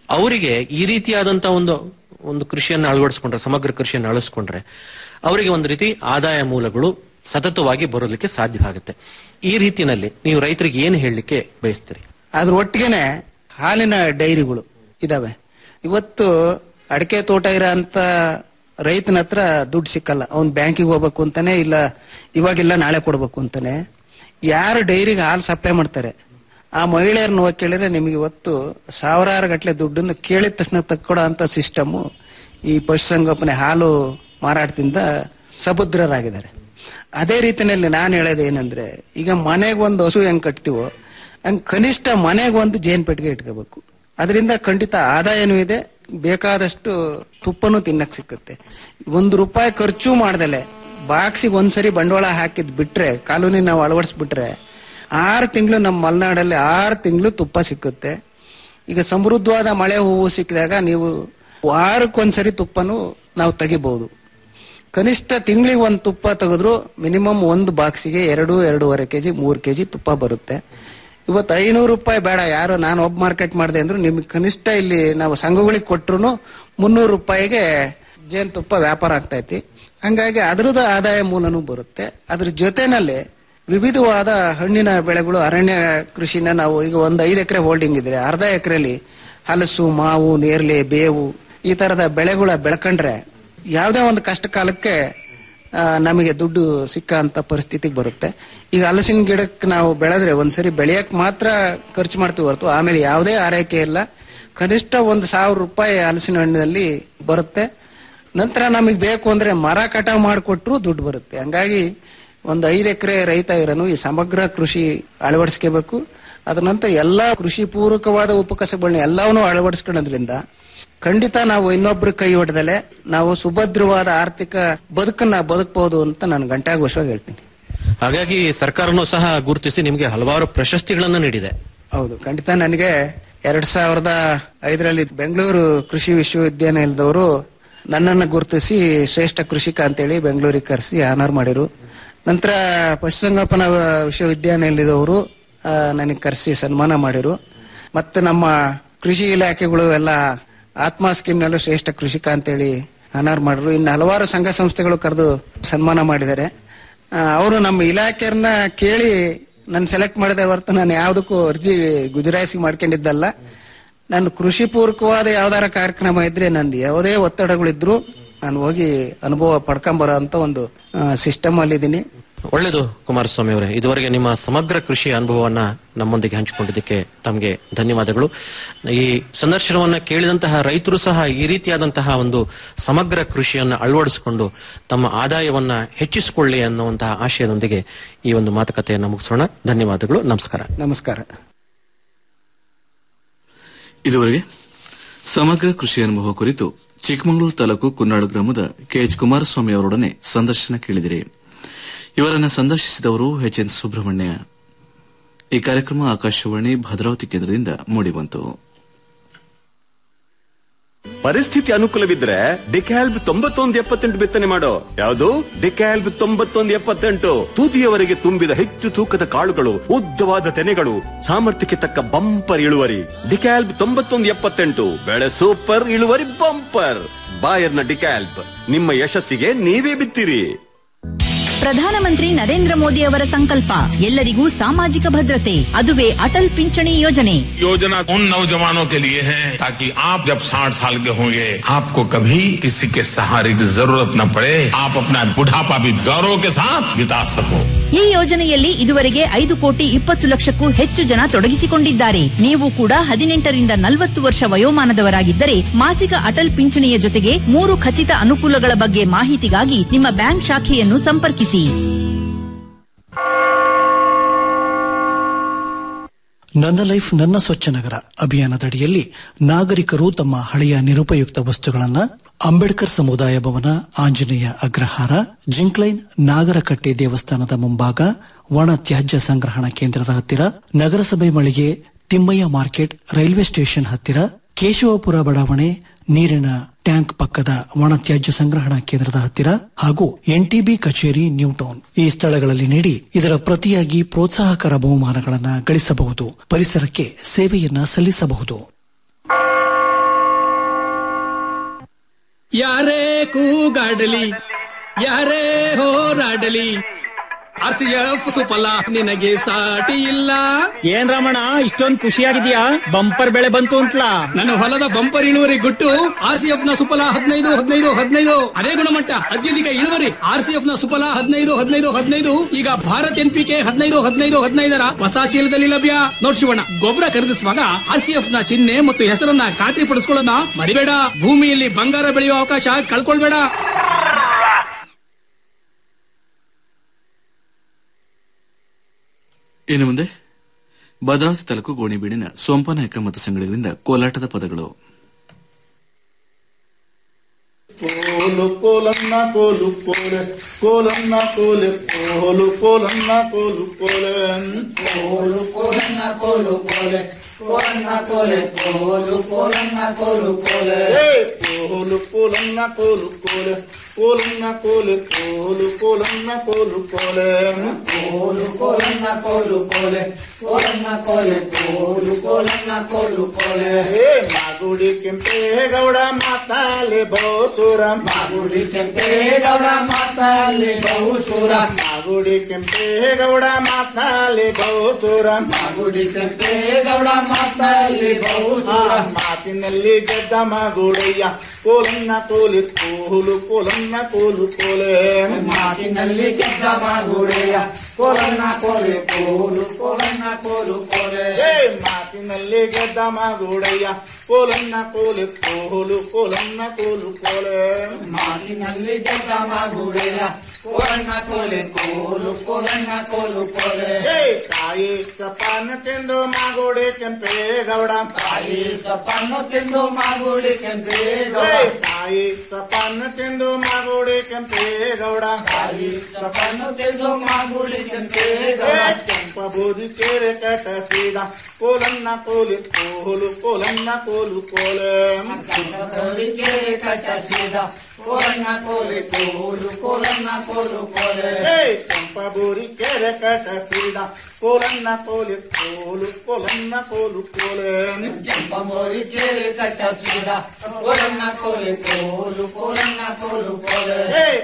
ಅವರಿಗೆ ಈ ರೀತಿಯಾದಂತ ಒಂದು ಒಂದು ಕೃಷಿಯನ್ನು ಅಳವಡಿಸ್ಕೊಂಡ್ರೆ ಸಮಗ್ರ ಕೃಷಿಯನ್ನು ಅಳವಡಿಸ್ಕೊಂಡ್ರೆ ಅವರಿಗೆ ಒಂದು ರೀತಿ ಆದಾಯ ಮೂಲಗಳು ಸತತವಾಗಿ ಬರೋದಕ್ಕೆ ಸಾಧ್ಯ ಆಗುತ್ತೆ ಈ ರೀತಿಯಲ್ಲಿ ನೀವು ರೈತರಿಗೆ ಏನು ಹೇಳಲಿಕ್ಕೆ ಬಯಸ್ತೀರಿ ಅದ್ರ ಒಟ್ಟಿಗೆನೆ ಹಾಲಿನ ಡೈರಿಗಳು ಇದಾವೆ ಇವತ್ತು ಅಡಿಕೆ ತೋಟ ಇರೋ ಅಂತ ರೈತನ ಹತ್ರ ದುಡ್ಡು ಸಿಕ್ಕಲ್ಲ ಅವ್ನ್ ಬ್ಯಾಂಕಿಗೆ ಹೋಗ್ಬೇಕು ಅಂತಾನೆ ಇಲ್ಲ ಇವಾಗಿಲ್ಲ ನಾಳೆ ಕೊಡ್ಬೇಕು ಅಂತಾನೆ ಯಾರು ಡೈರಿಗೆ ಹಾಲು ಸಪ್ಲೈ ಮಾಡ್ತಾರೆ ಆ ಮಹಿಳೆಯರನ್ನ ಹೋಗಿ ಕೇಳಿದ್ರೆ ನಿಮಗೆ ಇವತ್ತು ಸಾವಿರಾರು ಗಟ್ಟಲೆ ದುಡ್ಡನ್ನು ಕೇಳಿದ ತಕ್ಷಣ ತಕ್ಕೊಡೋ ಅಂತ ಸಿಸ್ಟಮ್ ಈ ಪಶುಸಂಗೋಪನೆ ಹಾಲು ಮಾರಾಟದಿಂದ ಸಬುದ್ರರಾಗಿದ್ದಾರೆ ಅದೇ ರೀತಿಯಲ್ಲಿ ನಾನು ಹೇಳೋದು ಏನಂದ್ರೆ ಈಗ ಮನೆಗೆ ಒಂದು ಹಸು ಹೆಂಗ್ ಕಟ್ತೀವೋ ಹಂಗ್ ಕನಿಷ್ಠ ಮನೆಗೆ ಒಂದು ಜೇನ್ ಪೆಟ್ಟಿಗೆ ಇಟ್ಕೋಬೇಕು ಅದರಿಂದ ಖಂಡಿತ ಆದಾಯನೂ ಇದೆ ಬೇಕಾದಷ್ಟು ತುಪ್ಪನೂ ತಿನ್ನಕ್ ಸಿಕ್ಕುತ್ತೆ ಒಂದು ರೂಪಾಯಿ ಖರ್ಚು ಮಾಡ್ದಲೆ ಬಾಕ್ಸಿಗೆ ಒಂದ್ಸರಿ ಬಂಡವಾಳ ಹಾಕಿದ್ ಬಿಟ್ರೆ ಕಾಲೋನಿ ನಾವು ಅಳವಡಿಸ್ಬಿಟ್ರೆ ಆರು ತಿಂಗಳು ನಮ್ಮ ಮಲೆನಾಡಲ್ಲಿ ಆರು ತಿಂಗಳು ತುಪ್ಪ ಸಿಕ್ಕುತ್ತೆ ಈಗ ಸಮೃದ್ಧವಾದ ಮಳೆ ಹೂವು ಸಿಕ್ಕಿದಾಗ ನೀವು ವಾರಕ್ಕೊಂದ್ಸರಿ ತುಪ್ಪನು ನಾವು ತೆಗಿಬಹುದು ಕನಿಷ್ಠ ತಿಂಗಳಿಗೆ ಒಂದು ತುಪ್ಪ ತೆಗೆದ್ರು ಮಿನಿಮಮ್ ಒಂದು ಬಾಕ್ಸಿಗೆ ಎರಡು ಎರಡೂವರೆ ಕೆಜಿ ಮೂರು ಕೆಜಿ ತುಪ್ಪ ಬರುತ್ತೆ ಇವತ್ತು ಐನೂರು ರೂಪಾಯಿ ಬೇಡ ಯಾರು ನಾನು ಒಬ್ಬ ಮಾರ್ಕೆಟ್ ಮಾಡಿದೆ ಅಂದ್ರು ನಿಮ್ಗೆ ಕನಿಷ್ಠ ಇಲ್ಲಿ ನಾವು ಸಂಘಗಳಿಗೆ ಕೊಟ್ರು ಮುನ್ನೂರು ರೂಪಾಯಿಗೆ ಜೇನುತುಪ್ಪ ವ್ಯಾಪಾರ ಆಗ್ತೈತಿ ಹಂಗಾಗಿ ಅದ್ರದ್ದು ಆದಾಯ ಮೂಲನೂ ಬರುತ್ತೆ ಅದ್ರ ಜೊತೆನಲ್ಲಿ ವಿವಿಧವಾದ ಹಣ್ಣಿನ ಬೆಳೆಗಳು ಅರಣ್ಯ ಕೃಷಿನ ನಾವು ಈಗ ಒಂದು ಐದು ಎಕರೆ ಹೋಲ್ಡಿಂಗ್ ಇದ್ರೆ ಅರ್ಧ ಎಕರೆಲಿ ಹಲಸು ಮಾವು ನೇರ್ಲೆ ಬೇವು ಈ ತರದ ಬೆಳೆಗಳ ಬೆಳ್ಕೊಂಡ್ರೆ ಯಾವುದೇ ಒಂದು ಕಷ್ಟ ಕಾಲಕ್ಕೆ ಆ, ನಮಗೆ ದುಡ್ಡು ಸಿಕ್ಕ ಅಂತ ಪರಿಸ್ಥಿತಿಗೆ ಬರುತ್ತೆ ಈಗ ಹಲಸಿನ ಗಿಡಕ್ಕೆ ನಾವು ಬೆಳೆದ್ರೆ ಒಂದ್ಸರಿ ಬೆಳೆಯಕ್ ಮಾತ್ರ ಖರ್ಚು ಮಾಡ್ತೀವಿ ಹೊರತು ಆಮೇಲೆ ಯಾವುದೇ ಆರೈಕೆ ಇಲ್ಲ ಕನಿಷ್ಠ ಒಂದು ಸಾವಿರ ರೂಪಾಯಿ ಹಲಸಿನ ಹಣ್ಣಿನಲ್ಲಿ ಬರುತ್ತೆ ನಂತರ ನಮಗೆ ಬೇಕು ಅಂದ್ರೆ ಮರ ಕಟಾವ್ ಮಾಡಿಕೊಟ್ರು ದುಡ್ಡು ಬರುತ್ತೆ ಹಂಗಾಗಿ ಒಂದು ಐದು ಎಕರೆ ರೈತ ಇರೋನು ಈ ಸಮಗ್ರ ಕೃಷಿ ಅಳವಡಿಸ್ಕೋಬೇಕು ಅದ್ರ ನಂತರ ಎಲ್ಲಾ ಕೃಷಿ ಪೂರಕವಾದ ಉಪಕಸಬಗಳನ್ನ ಎಲ್ಲವನ್ನೂ ಅಳವಡಿಸ್ಕೊಳ್ಳೋದ್ರಿಂದ ಖಂಡಿತ ನಾವು ಇನ್ನೊಬ್ರ ಕೈ ಹೊಡೆದಲೆ ನಾವು ಸುಭದ್ರವಾದ ಆರ್ಥಿಕ ಬದುಕನ್ನ ಬದುಕಬಹುದು ಅಂತ ನಾನು ಗಂಟಾಘೋಷವಾಗಿ ಹೇಳ್ತೀನಿ ಹಾಗಾಗಿ ಸರ್ಕಾರನೂ ಸಹ ಗುರುತಿಸಿ ನಿಮಗೆ ಹಲವಾರು ಪ್ರಶಸ್ತಿಗಳನ್ನ ನೀಡಿದೆ ಹೌದು ಖಂಡಿತ ನನಗೆ ಎರಡ್ ಸಾವಿರದ ಐದರಲ್ಲಿ ಬೆಂಗಳೂರು ಕೃಷಿ ವಿಶ್ವವಿದ್ಯಾನಿಲಯದವರು ನನ್ನನ್ನು ಗುರುತಿಸಿ ಶ್ರೇಷ್ಠ ಕೃಷಿಕ ಅಂತೇಳಿ ಬೆಂಗಳೂರಿಗೆ ಕರೆಸಿ ಆನರ್ ಮಾಡಿರು ನಂತರ ಪಶುಸಂಗೋಪನಾ ವಿಶ್ವವಿದ್ಯಾನಿಲಯದವರು ಆ, ನನಗೆ ಕರೆಸಿ ಸನ್ಮಾನ ಮಾಡಿರು ಮತ್ತೆ ನಮ್ಮ ಕೃಷಿ ಇಲಾಖೆಗಳು ಎಲ್ಲ ಆತ್ಮ ಸ್ಕೀಮ್ನಲ್ಲೂ ಶ್ರೇಷ್ಠ ಕೃಷಿಕ ಅಂತೇಳಿ ಅನಾರ್ ಮಾಡಿದ್ರು ಇನ್ನು ಹಲವಾರು ಸಂಘ ಸಂಸ್ಥೆಗಳು ಕರೆದು ಸನ್ಮಾನ ಮಾಡಿದ್ದಾರೆ ಅವರು ನಮ್ಮ ಇಲಾಖೆಯನ್ನ ಕೇಳಿ ನಾನು ಸೆಲೆಕ್ಟ್ ಮಾಡಿದ ಹೊರತು ನಾನು ಯಾವುದಕ್ಕೂ ಅರ್ಜಿ ಗುಜರಾಯಿಸಿ ಮಾಡ್ಕೊಂಡಿದ್ದಲ್ಲ ನಾನು ಕೃಷಿ ಪೂರಕವಾದ ಯಾವ್ದಾರ ಕಾರ್ಯಕ್ರಮ ಇದ್ರೆ ನಂದು ಯಾವುದೇ ಒತ್ತಡಗಳಿದ್ರು ನಾನು ಹೋಗಿ ಅನುಭವ ಪಡ್ಕೊಂಬರೋ ಅಂತ ಒಂದು ಸಿಸ್ಟಮ್ ಅಲ್ಲಿ ಇದ್ದೀನಿ ಒಳ್ಳೆಯದು ಕುಮಾರಸ್ವಾಮಿ ಅವರೇ ಇದುವರೆಗೆ ನಿಮ್ಮ ಸಮಗ್ರ ಕೃಷಿ ಅನುಭವವನ್ನ ನಮ್ಮೊಂದಿಗೆ ಹಂಚಿಕೊಂಡಿದ್ದಕ್ಕೆ ತಮಗೆ ಧನ್ಯವಾದಗಳು ಈ ಸಂದರ್ಶನವನ್ನ ಕೇಳಿದಂತಹ ರೈತರು ಸಹ ಈ ರೀತಿಯಾದಂತಹ ಒಂದು ಸಮಗ್ರ ಕೃಷಿಯನ್ನು ಅಳವಡಿಸಿಕೊಂಡು ತಮ್ಮ ಆದಾಯವನ್ನ ಹೆಚ್ಚಿಸಿಕೊಳ್ಳಿ ಅನ್ನುವಂತಹ ಆಶಯದೊಂದಿಗೆ ಈ ಒಂದು ಮಾತುಕತೆಯನ್ನು ಮುಗಿಸೋಣ ಧನ್ಯವಾದಗಳು ನಮಸ್ಕಾರ ನಮಸ್ಕಾರ ಇದುವರೆಗೆ ಸಮಗ್ರ ಕೃಷಿ ಅನುಭವ ಕುರಿತು ಚಿಕ್ಕಮಗಳೂರು ತಾಲೂಕು ಕುನ್ನಾಡು ಗ್ರಾಮದ ಕೆಎಚ್ ಕುಮಾರಸ್ವಾಮಿ ಅವರೊಡನೆ ಸಂದರ್ಶನ ಕೇಳಿದಿರಿ ಇವರನ್ನ ಸಂದರ್ಶಿಸಿದವರು ಎಚ್ ಎನ್ ಸುಬ್ರಹ್ಮಣ್ಯ ಈ ಕಾರ್ಯಕ್ರಮ ಆಕಾಶವಾಣಿ ಭದ್ರಾವತಿ ಕೇಂದ್ರದಿಂದ ಮೂಡಿಬಂತು ಪರಿಸ್ಥಿತಿ ಅನುಕೂಲವಿದ್ರೆ ಡಿಕ್ಯಾಲ್ಬ್ ತೊಂಬತ್ತೊಂದು ಎಪ್ಪತ್ತೆಂಟು ಬಿತ್ತನೆ ಮಾಡೋ ಯಾವುದು ಡಿಕ್ಯಾಲ್ಬ್ ತೊಂಬತ್ತೊಂದು ಎಪ್ಪತ್ತೆಂಟು ತುದಿಯವರೆಗೆ ತುಂಬಿದ ಹೆಚ್ಚು ತೂಕದ ಕಾಳುಗಳು ಉದ್ದವಾದ ತೆನೆಗಳು ಸಾಮರ್ಥ್ಯಕ್ಕೆ ತಕ್ಕ ಬಂಪರ್ ಇಳುವರಿ ಡಿಕ್ಯಾಲ್ಬ್ ತೊಂಬತ್ತೊಂದು ಎಪ್ಪತ್ತೆಂಟು ಬೆಳೆ ಸೂಪರ್ ಇಳುವರಿ ಬಂಪರ್ ಬಾಯರ್ನ ಡಿಕ್ಯಾಲ್ಬ್ ನಿಮ್ಮ ಯಶಸ್ಸಿಗೆ ನೀವೇ ಬಿತ್ತಿರಿ ಪ್ರಧಾನಮಂತ್ರಿ ನರೇಂದ್ರ ಮೋದಿ ಅವರ ಸಂಕಲ್ಪ ಎಲ್ಲರಿಗೂ ಸಾಮಾಜಿಕ ಭದ್ರತೆ ಅದುವೇ ಅಟಲ್ ಪಿಂಚಣಿ ಯೋಜನೆ योजना उन नौजवानों के लिए है ताकि आप जब 60 साल के होंगे आपको कभी किसी के सहारे की जरूरत न पड़े आप अपना बुढ़ापा भी गौरव के साथ बिता सको ಈ ಯೋಜನೆಯಲ್ಲಿ ಇದುವರೆಗೆ ಐದು ಕೋಟಿ ಇಪ್ಪತ್ತು ಲಕ್ಷಕ್ಕೂ ಹೆಚ್ಚು ಜನ ತೊಡಗಿಸಿಕೊಂಡಿದ್ದಾರೆ ನೀವು ಕೂಡ ಹದಿನೆಂಟರಿಂದ ನಲವತ್ತು ವರ್ಷ ವಯೋಮಾನದವರಾಗಿದ್ದರೆ ಮಾಸಿಕ ಅಟಲ್ ಪಿಂಚಣಿಯ ಜೊತೆಗೆ ಮೂರು ಖಚಿತ ಅನುಕೂಲಗಳ ಬಗ್ಗೆ ಮಾಹಿತಿಗಾಗಿ ನಿಮ್ಮ ಬ್ಯಾಂಕ್ ಶಾಖೆಯನ್ನು ಸಂಪರ್ಕಿಸಿ ನನ್ನ ಲೈಫ್ ನನ್ನ ಸ್ವಚ್ಛ ನಗರ ಅಭಿಯಾನದಡಿಯಲ್ಲಿ ನಾಗರಿಕರು ತಮ್ಮ ಹಳೆಯ ನಿರುಪಯುಕ್ತ ವಸ್ತುಗಳನ್ನು ಅಂಬೇಡ್ಕರ್ ಸಮುದಾಯ ಭವನ ಆಂಜನೇಯ ಅಗ್ರಹಾರ ಜಿಂಕ್ಲೈನ್ ನಾಗರಕಟ್ಟೆ ದೇವಸ್ಥಾನದ ಮುಂಭಾಗ ಒಣ ತ್ಯಾಜ್ಯ ಸಂಗ್ರಹಣಾ ಕೇಂದ್ರದ ಹತ್ತಿರ ನಗರಸಭೆ ಮಳಿಗೆ ತಿಮ್ಮಯ್ಯ ಮಾರ್ಕೆಟ್ ರೈಲ್ವೆ ಸ್ಟೇಷನ್ ಹತ್ತಿರ ಕೇಶವಪುರ ಬಡಾವಣೆ ನೀರಿನ ಟ್ಯಾಂಕ್ ಪಕ್ಕದ ಒಣ ತ್ಯಾಜ್ಯ ಸಂಗ್ರಹಣಾ ಕೇಂದ್ರದ ಹತ್ತಿರ ಹಾಗೂ ಎನ್ಟಿಬಿ ಕಚೇರಿ ನ್ಯೂ ಟೌನ್ ಈ ಸ್ಥಳಗಳಲ್ಲಿ ನೀಡಿ ಇದರ ಪ್ರತಿಯಾಗಿ ಪ್ರೋತ್ಸಾಹಕರ ಬಹುಮಾನಗಳನ್ನು ಗಳಿಸಬಹುದು ಪರಿಸರಕ್ಕೆ ಸೇವೆಯನ್ನ ಸಲ್ಲಿಸಬಹುದು ಯಾರೇ ಕೂಗಾಡಲಿ ಯಾರೇ ಹೋರಾಡಲಿ ಆರ್ ಸಿ ಎಫ್ ಸುಫಲ ನಿನಗೆ ಸಾಟಿ ಇಲ್ಲ ಏನ್ ರಮಣ ಇಷ್ಟೊಂದ್ ಖುಷಿಯಾಗಿದ್ಯಾ ಬಂಪರ್ ಬೆಳೆ ಬಂತು ಅಂತಲಾ ನನ್ನ ಹೊಲದ ಬಂಪರ್ ಇಳುವರಿ ಗುಟ್ಟು ಆರ್ ಸಿ ಎಫ್ ನ ಸುಫಲ ಹದಿನೈದು ಹದಿನೈದು ಹದಿನೈದು ಅದೇ ಗುಣಮಟ್ಟ ಅತ್ಯಧಿಕ ಇಳುವರಿ ಆರ್ ಸಿ ಎಫ್ ನ ಸುಫಲ ಹದಿನೈದು ಹದಿನೈದು ಹದಿನೈದು ಈಗ ಭಾರತ್ ಎನ್ ಪಿ ಕೆ ಹದಿನೈದು ಹದಿನೈದು ಹದಿನೈದರ ಹೊಸ ಚೀಲದಲ್ಲಿ ಲಭ್ಯ ನೋಡ್ ಶಿವಣ್ಣ ಗೊಬ್ಬರ ಖರೀದಿಸುವಾಗ ಆರ್ ಸಿ ಎಫ್ ನ ಚಿಹ್ನೆ ಮತ್ತು ಹೆಸರನ್ನ ಖಾತ್ರಿ ಪಡಿಸ್ಕೊಳ್ಳೋದ ಮರಿಬೇಡ ಭೂಮಿಯಲ್ಲಿ ಬಂಗಾರ ಬೆಳೆಯುವ ಅವಕಾಶ ಕಳ್ಕೊಳ್ಬೇಡ ಇನ್ನು ಮುಂದೆ ಭದ್ರಾವತಿ ತಾಲೂಕು ಗೋಣಿಬೀಡಿನ ಸೋಂಪನಾಯಕ ಮತ್ತು ಸಂಗಡಿಗರಿಂದ ಕೋಲಾಟದ ಪದಗಳು ಕೋಲು ಕೋಲನ್ನ ಕೋಲು ಕೋಲೆ ಕೋಲನ್ನ ಕೋಲೆ ಕೋಲು ಕೋಲನ್ನ ಕೋಲು ಕೋಲೆ ಕೋಲು ಕೋಲನ್ನ ಕೋಲು ಕೋಲೆ ಕೋಲನ್ನ ಕೋಲೆ ಕೋಲು ಕೋಲನ್ನ ಕೋಲು ಕೋಲೆ ಕೋಲು ಕೋಲನ್ನ ಕೋಲು ಕೋಲೆ ಕೋಲನ್ನ ಕೋಲೆ ಕೋಲು ಕೋಲನ್ನ ಕೋಲು ಕೋಲೆ ಕೋಲು ಕೋಲನ್ನ ಕೋಲು ಕೋಲೆ ಕೋಲನ್ನ ಕೋಲೆ ಕೋಲು ಕೋಲನ್ನ ಕೋಲು ಕೋಲೆ ಮಾಗುಡಿ ಕೆಂಪೇಗೌಡ ಮಾತಾಲೆ ಬಹುಸೂರ ಮಾಗುಡಿ ಕೆಂಪೇಗೌಡ ಮಾತಾಲೆ ಬಹುಸೂರ ಮಾಗುಡಿ ಕೆಂಪೇಗೌಡ ಮಾತಾಲೆ ಬಹುಸೂರ ಮಾಗುಡಿ ಕೆಂಪೇಗೌಡ ಮಾತಾಲೆ ಬಹುಸೂರ ಮಾತಿನಲ್ಲಿ ಗೆದ್ದ ಮಗುಡಯ್ಯ ಕೋಲನ್ನ ಕೋಲಿ ಕೋಲು ಕೋಲನ್ನ ಕೋಲು ಕೋಲೆ ಮಾತಿನಲ್ಲಿ ಗೆದ್ದ ಮಗುಡಯ್ಯ ಕೋಲನ್ನ ಕೋಲಿ ಕೋಲು ಕೋಲನ್ನ ಕೋಲು ಕೋಲೆ ಮಾತಿನಲ್ಲಿ ಗೆದ್ದ ಮಗುಡಯ್ಯ ಕೋಲನ್ನ ಕೋಲಿ ಕೋಲು ಕೋಲನ್ನ ಕೋಲು ಕೋಲೆ ಮಾತಿನಲ್ಲಿ ಗೆದ್ದ ಮಗುಡಯ್ಯ ಕೋಲನ್ನ ಕೋಲಿ ಕೋಲು ಕೋಲನ್ನ ಕೋಲು ಕೋಲೆ ತಾಯಿ ಸಪಾನ ತಿಂದು ಮಾಗುಡಿ ಕೆಂಪೇಗೌಡ ತಾಯಿ ಸಪಾನ ತಿಂದು ಮಾಗುಡಿ ಕೆಂಪೇಗೌಡ ತಾಯಿ ಸಪಾನ ತಿಂದು ಮಾಗುಡಿ ಕೆಂಪೇಗೌಡ ತಾಯಿ ಸಪಾನ ತಿಂದು ಮಾಗುಡಿ ಕೆಂಪೇಗೌಡ ಕೆಂಪ ಬೂದಿ ಕೇರೆ ಕಟ ಸೀದ ಕೋಲನ್ನ ಕೋಲಿ ಕೋಲು ಕೋಲನ್ನ ಕೋಲು ಕೋಲೆ ಬೂದಿ ಕೇರೆ ಕಟ ಸೀದ ಕೋಲನ್ನ ಕೋಲಿ ಕೋಲು ಕೋಲನ್ನ ಕೋಲು ಕೋಲೆ ಕೆಂಪ ಬೂರಿ ಕೇರೆ ಕಟ ಸೀದ ಕೋಲನ್ನ ಕೋಲಿ ಕೋಲು ಕೋಲನ್ನ ಕೋಲು ಕೋಲೆ ಕೆಂಪ ಬೂರಿ ಕೇರೆ ಕಟ ಸೀದ ಕೋಲನ್ನ ಕೋಲಿ ಕೋಲು ಕೋಲನ್ನ ಕೋಲು ಕೋಲೆ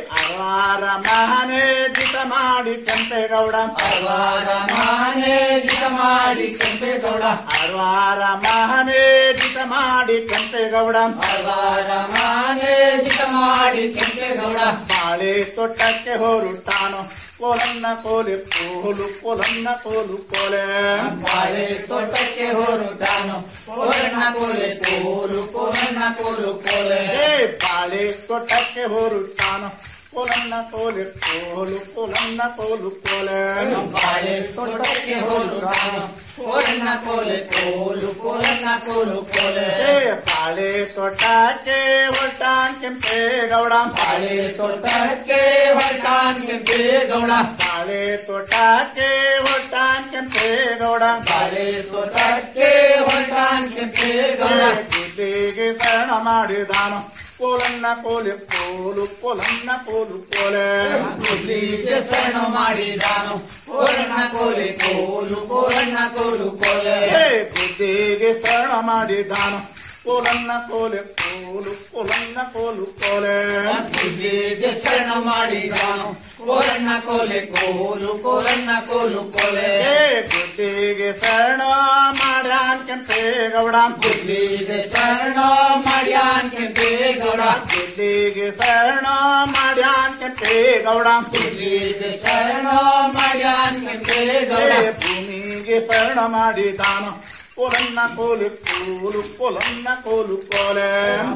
ಅರವಾರ ಮಹನೆ ಜಿತ ಮಾಡಿ ಕೆಂಪೇಗೌಡ ಅರವಾರ ಮಹನೆ ಜಿತ ಮಾಡಿ ಕೆಂಪೇಗೌಡ ಅರವಾರ ಮಹನೆ ಜಿತ ಮಾಡಿ ಕೆಂಪೇಗೌಡ ಅರವಾರ ಮಹನೆ ಜಿತ ಮಾಡಿ ಕೆಂಪೇಗೌಡ ಬಾಳೆ ತೊಟ್ಟಕ್ಕೆ ಹೊರುಟಾನು ಕೋಲನ್ನ ಕೋಲಿ ಕೋಲು ಕೋಲನ್ನ ಕೋಲು ಕೋಲೆ ಬಾಳೆ ತೋಟಕ್ಕೆ ಹೊರುಟಾನು ಕೋಲನ್ನ ಕೋಲೆ ಕೋಲು ಕೋಲನ್ನ ಕೋಲು ಕೋಲೆ ಬಾಳೆ ತೋಟಕ್ಕೆ ಹೊರುಟಾನು ಕೋಲನ್ನ ಕೋಲೆ ಕೋಲು ಕೋಲನ್ನ ಕೋಲು ಕೋಲೆ ಬಾಳೆ ತೋಟಕ್ಕೆ ಹೊರುಟಾನು ಕೋಲನ್ನ ಕೋಲೆ ಕೋಲು ಕೋಲನ್ನ ಕೋಲು ಕೋಲೆ ಬಾಳೆ ತೋಟಕ್ಕೆ ಹೊರಟಾನ್ ಕೆಂಪೇಗೌಡ ಬಾಳೆ ತೋಟಕ್ಕೆ ಹೊರಟಾನ್ ಕೆಂಪೇಗೌಡ ಬಾಳೆ ತೋಟಕ್ಕೆ ಹೊರಟಾನ್ ಕೆಂಪೇಗೌಡ ಬಾಳೆ ತೋಟಕ್ಕೆ ಹೊರಟಾನ್ ಕೆಂಪೇಗೌಡ ಬುದ್ಧಿಗೆ ಶರಣ ಮಾಡಿದಾನು ಕೋಲನ್ನ ಕೋಲೆ ಕೋಲು ಕೋಲನ್ನ ಕೋಲು ಕೋಲೆ ಬುದ್ಧಿಗೆ ಶರಣ ಮಾಡಿದಾನು ಕೋಲನ್ನ ಕೋಲೆ ಕೋಲು ಕೋಲನ್ನ ಕೋಲು ಕೋಲೆ ಬುದ್ಧಿಗೆ ಶರಣ ಮಾಡಿದಾನು ಕೋಲನ್ನ ಕೋಲೆ ಕೋಲು ಕೋಲನ್ನ ಕೋಲು ಕೋಲೆ ಬುದ್ಧಿಗೆ ಶರಣ ಮಾಡಿದಾನು ಕೋಲನ್ನ ಕೋಲೆ ಕೋಲು ಕೋಲನ್ನ ಕೋಲು ಕೋಲೆ ಬುದ್ಧಿಗೆ ಶರಣ ಮಾಡ್ಯಾನ್ ಕೆಂಪೇಗೌಡ ಬುದ್ಧಿಗೆ ಶರಣ ಮಾಡ್ಯಾನ್ ಕೆಂಪೇಗೌಡ ಬುದ್ಧಿಗೆ ಶರಣ ಮಾಡ್ಯಾನ್ ಕೆಂಪೇಗೌಡ ಬುದ್ಧಿಗೆ ಶರಣ ಮಾಡ್ಯಾನ್ ಕೆಂಪೇಗೌಡ ಭೂಮಿಗೆ ಶರಣ ಮಾಡಿದಾನು ಕೋಲನ್ನ ಕೋಲು ಕೋಲು ಕೋಲನ್ನ ಕೋಲು ಕೋಲೆ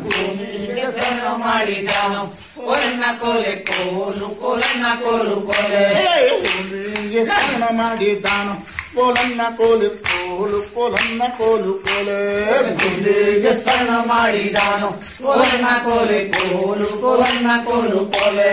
ಭೂಮಿಗೆ ಶರಣ ಮಾಡಿದಾನು ಕೋಲನ್ನ ಕೋಲೆ ಕೋಲು ಕೋಲನ್ನ ಕೋಲು ಕೋಲೆ ಭೂಮಿಗೆ ಶರಣ ಮಾಡಿದಾನು ಕೋಲನ್ನ ಕೋಲು ಕೋಲು ಕೋಲನ್ನ ಕೋಲು ಕೋಲೆ ಭೂಮಿಗೆ ಶರಣ ಮಾಡಿದಾನು ಕೋಲನ್ನ ಕೋಲೆ ಕೋಲು ಕೋಲನ್ನ ಕೋಲು ಕೋಲೆ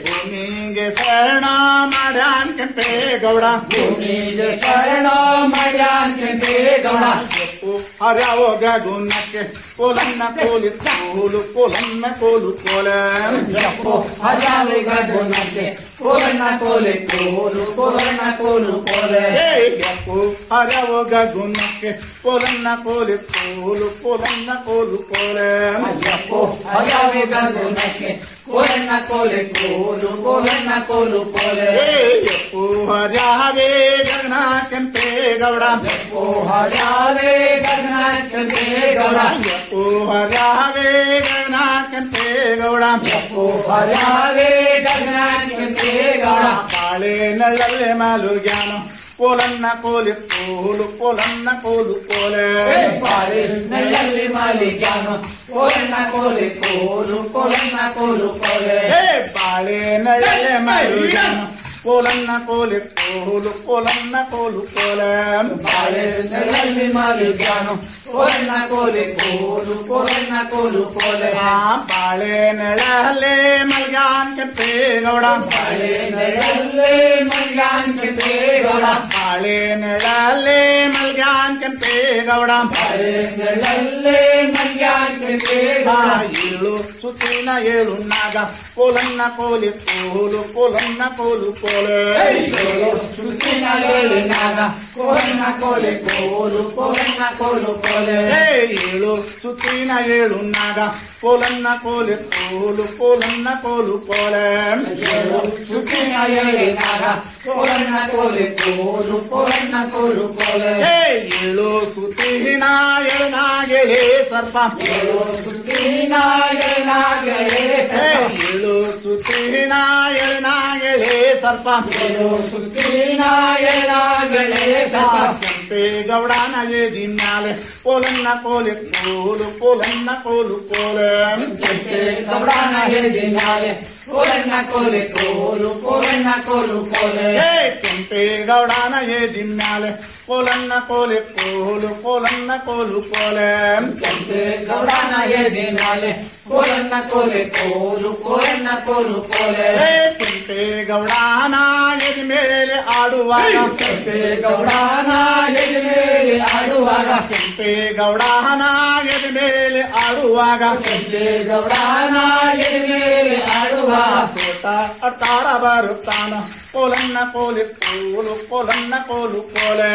ಭೂಮಿಗೆ ಶರಣ ಮಾಡ್ಯಾನ್ ಕೆಂಪೇಗೌಡ ಭೂಮಿಗೆ ಶರಣ ಮಾಡ್ಯಾನ್ ಕೆಂಪೇಗೌಡ ಹರ್ಯಾವೋ ಗಗುನಕ್ಕೆ ಕೋಲನ್ನ ಕೋಲಿ ಕೋಲು ಕೋಲನ್ನ ಕೋಲು ಕೋಲ ಜಪ್ಪು ಹಜಾರಿ ಗಗುನಕ್ಕೆ ಕೋಲನ್ನ ಕೋಲೆ ಕೋಲು ಕೋಲನ್ನ ಕೋಲು ಕೋಲೆ ಯಪ್ಪು ಹರ್ಯಾವೋ ಗಗುನಕ್ಕೆ ಕೋಲನ್ನ ಕೋಲಿ ಕೋಲು ಕೋಲನ್ನ ಕೋಲು ಕೋಲ ಜಪ್ಪು ಹಜಾರಿ ಗಗುನಕ್ಕೆ ಕೋಲನ್ನ ಕೋಲೆ ಕೋಲು ಕೋಲನ್ನ ಕೋಲು ಕೋಲೆ ಯಪ್ಪು ಹರ್ಯಾವೇ ಗಗನ ಕೆಂಪೇ ಗೌಡ ಜಪ್ಪು ಹಜಾರಿ ಗಗನ ಕೆಂಪೇ ಗೌಡ ಯಪ್ಪು ಹರ್ಯಾವೇ ಗಗನ ಕೆಂಪೇ ಗೌಡ ಜಪ್ಪು ಹಜಾರಿ ಗಗನ ಕೆಂಪೇ ಗೌಡ ಬಾಳೆ ನಳ್ಳಲ್ಲೇ ಮಾಲು ಜ್ಞಾನ ಕೋಲನ್ನ ಕೋಲಿ ಕೋಲು ಕೋಲನ್ನ ಕೋಲು ಕೋಲೆ ಬಾಳೆ ನೆಲಲ್ಲಿ ಮಾಲಿಕ್ಯಾನು ಕೋಲನ್ನ ಕೋಲೆ ಕೋಲು ಕೋಲನ್ನ ಕೋಲು ಕೋಲೆ ಹೇ ಬಾಳೆ ನಳ್ಳಲ್ಲೇ ಮಾಲು ಜ್ಞಾನ ಕೋಲನ್ನ ಕೋಲಿ ಕೋಲು ಕೋಲನ್ನ ಕೋಲು ಕೋಲೆ ಬಾಳೆ ನೆಲಲ್ಲಿ ಮಾಲಿಕ್ಯಾನು ಕೋಲನ್ನ ಕೋಲೆ ಕೋಲು ಕೋಲನ್ನ ಕೋಲು ಕೋಲೆ ಆ ಬಾಳೆ ನೆಳಲ್ಲೇ ಮಲ್ಗಾನ್ ಕೆಂಪೇ ಗೌಡ ಬಾಳೆ ನೆಲಲ್ಲಿ ಮಲ್ಗಾನ್ ಕೆಂಪೇ ಗೌಡ ಬಾಳೆ ನೆಳಲ್ಲೇ ಮಲ್ಗಾನ್ ಕೆಂಪೇ ಗೌಡ ಬಾಳೆ ನೆಲಲ್ಲಿ ಮಲ್ಗಾನ್ ಕೆಂಪೇ ಆ ಗೌಡ ಏಳು ಸುತ್ತಿನ ಏಳು ನಾಗ ಕೋಲನ್ನ ಕೋಲಿ ಕೋಲು ಕೋಲನ್ನ ಕೋಲು ಕೋಲೆ ಸುತ್ತಿನ ಏಳು ನಾಗ ಕೋಲನ್ನ ಕೋಲೆ ಕೋಲು ಕೋಲನ್ನ ಕೋಲು ಕೋಲೆ ಹೇ ಏಳು ಸುತ್ತಿನ ಏಳು ನಾಗ ಕೋಲನ್ನ ಕೋಲಿ ಕೋಲು ಕೋಲನ್ನ ಕೋಲು ಕೋಲೆ ಸುತ್ತಿನ ಏಳು ನಾಗ ಕೋಲನ್ನ ಕೋಲೆ ಕೋಲು ಕೋಲನ್ನ ಕೋಲು ಕೋಲೆ ಹೇ ಏಳು ಸುತ್ತಿನ ಏಳು ನಾಗೆ ಹೇ ಸರ್ಪ ಸುತ್ತಿನ ಏಳು ನಾಗಲೇ ಹೇ ಏಳು ಸುತ್ತಿನ ಏಳು ನಾಗೆ ಹೇ ಸರ್ಪ ಸುತ್ತಿನ ಏಳು ನಾಗಲೇ ಕೆಂಪೇ ಗೌಡನ ಏದಿ ಮ್ಯಾಲೆ ಕೋಲನ್ನ ಕೋಲಿ ಕೋಲು ಕೋಲನ್ನ ಕೋಲು ಕೋಲೆ ಸಬ್ರಾನ ಹೇಳಿದ ಮ್ಯಾಲೆ ಕೋಲನ್ನ ಕೋಲೆ ಕೋಲು ಕೋಲನ್ನ ಕೋಲು ಕೋಲೆ ಹೇ ಕೆಂಪೇ ಗೌಡನ ಏದಿ ಮ್ಯಾಲೆ ಕೋಲನ್ನ ಕೋಲಿ ಕೋಲು ಕೋಲನ್ನ ಕೋಲು ಕೋಲೆ ಸಬ್ರಾನ ಹೇಳಿದ ಮ್ಯಾಲೆ ಕೋಲನ್ನ ಕೋಲೆ ಕೋಲು ಕೋಲನ್ನ ಕೋಲು ಕೋಲೆ ಹೇ ಕೆಂಪೇ ಗೌಡನ ಏದಿ ಮೇಲೆ ಆಡುವಾಗ ಗೌಡಾನ ಎದೆ ಮೇಲೆ ಆಡುವಾಗ ಕೆಂಪೇ ಗೌಡನ ಏದಿ ಮೇಲೆ ಆಡುವಾಗ ಗೌಡಾನ ಎದೆ ಮೇಲೆ ಆಡುವಾಗ ತೋಟ ಅಡ್ತಾರ ಬರುತ್ತಾನ ಕೋಲನ್ನ ಕೋಲಿ ಕೋಲು ಕೋಲನ್ನ ಕೋಲು ಕೋಲೆ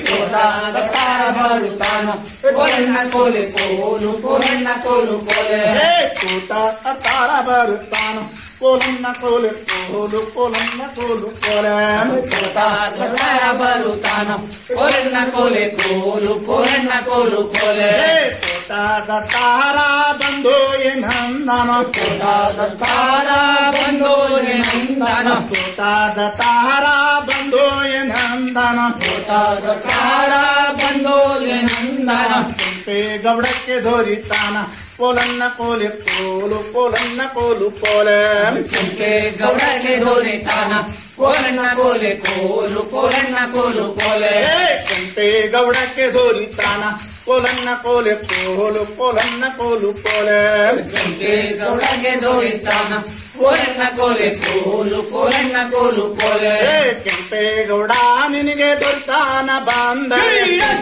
ತೋಟ ಬರುತ್ತಾನ ಕೋಲನ್ನ ಕೋಲೆ ಕೋಲು ಕೋಲನ್ನ ಕೋಲು ಕೋಲೆ ಹೇ ತೋಟ ಅಡ್ತಾರ ಬರುತ್ತಾನ ಕೋಲನ್ನ ಕೋಲಿ ಕೋಲು ಕೋಲನ್ನ ಕೋಲು ಕೋಲೆ ತೋಟ ಸತ್ತಾರ ಬರುತ್ತಾನ ಕೋಲನ್ನ ಕೋಲೆ ಕೋಲು ಕೋಲನ್ನ ಕೋಲು ಕೋಲೆ ಹೇ ತೋಟ ದತ್ತಾರ ಬಂದು ಏನಂದನ ತೋಟ ಸತ್ತಾರ ಬಂದು ನಂದನ ತೋಟ ದತ್ತಾರ ಬಂದು ಏನಂದನ ತೋಟ ಸತ್ತಾರ ಬಂದು ನಂದನ ಕೆಂಪೇ ಗೌಡಕ್ಕೆ ದೋರಿತಾನ ಕೋಲನ್ನ ಕೋಲಿ ಕೋಲು ಕೋಲನ್ನ ಕೋಲು ಕೋಲೆ ಕೆಂಪೆ ಗೌಡಗೆ ದೋರಿತಾನ ಕೋಲನ್ನ ಕೋಲೆ ಕೋಲು ಕೋಲನ್ನ ಕೋಲು ಕೋಲೆ ಹೇ ಕೆಂಪೇ ಗೌಡಕ್ಕೆ ದೋರಿತಾನ ಕೋಲನ್ನ ಕೋಲೆ ಕೋಲು ಕೋಲನ್ನ ಕೋಲು ಕೋಲೆ ಕೆಂಪೆ ಗೌಡಗೆ ದೋರಿತಾನ ಕೋಲನ್ನ ಕೋಲೆ ಕೋಲು ಕೋಲನ್ನ ಕೋಲು ಕೋಲೆ ಹೇ ಕೆಂಪೇ ಗೌಡ ನಿನಗೆ ದೊರ್ತಾನ ಬಂದರೆ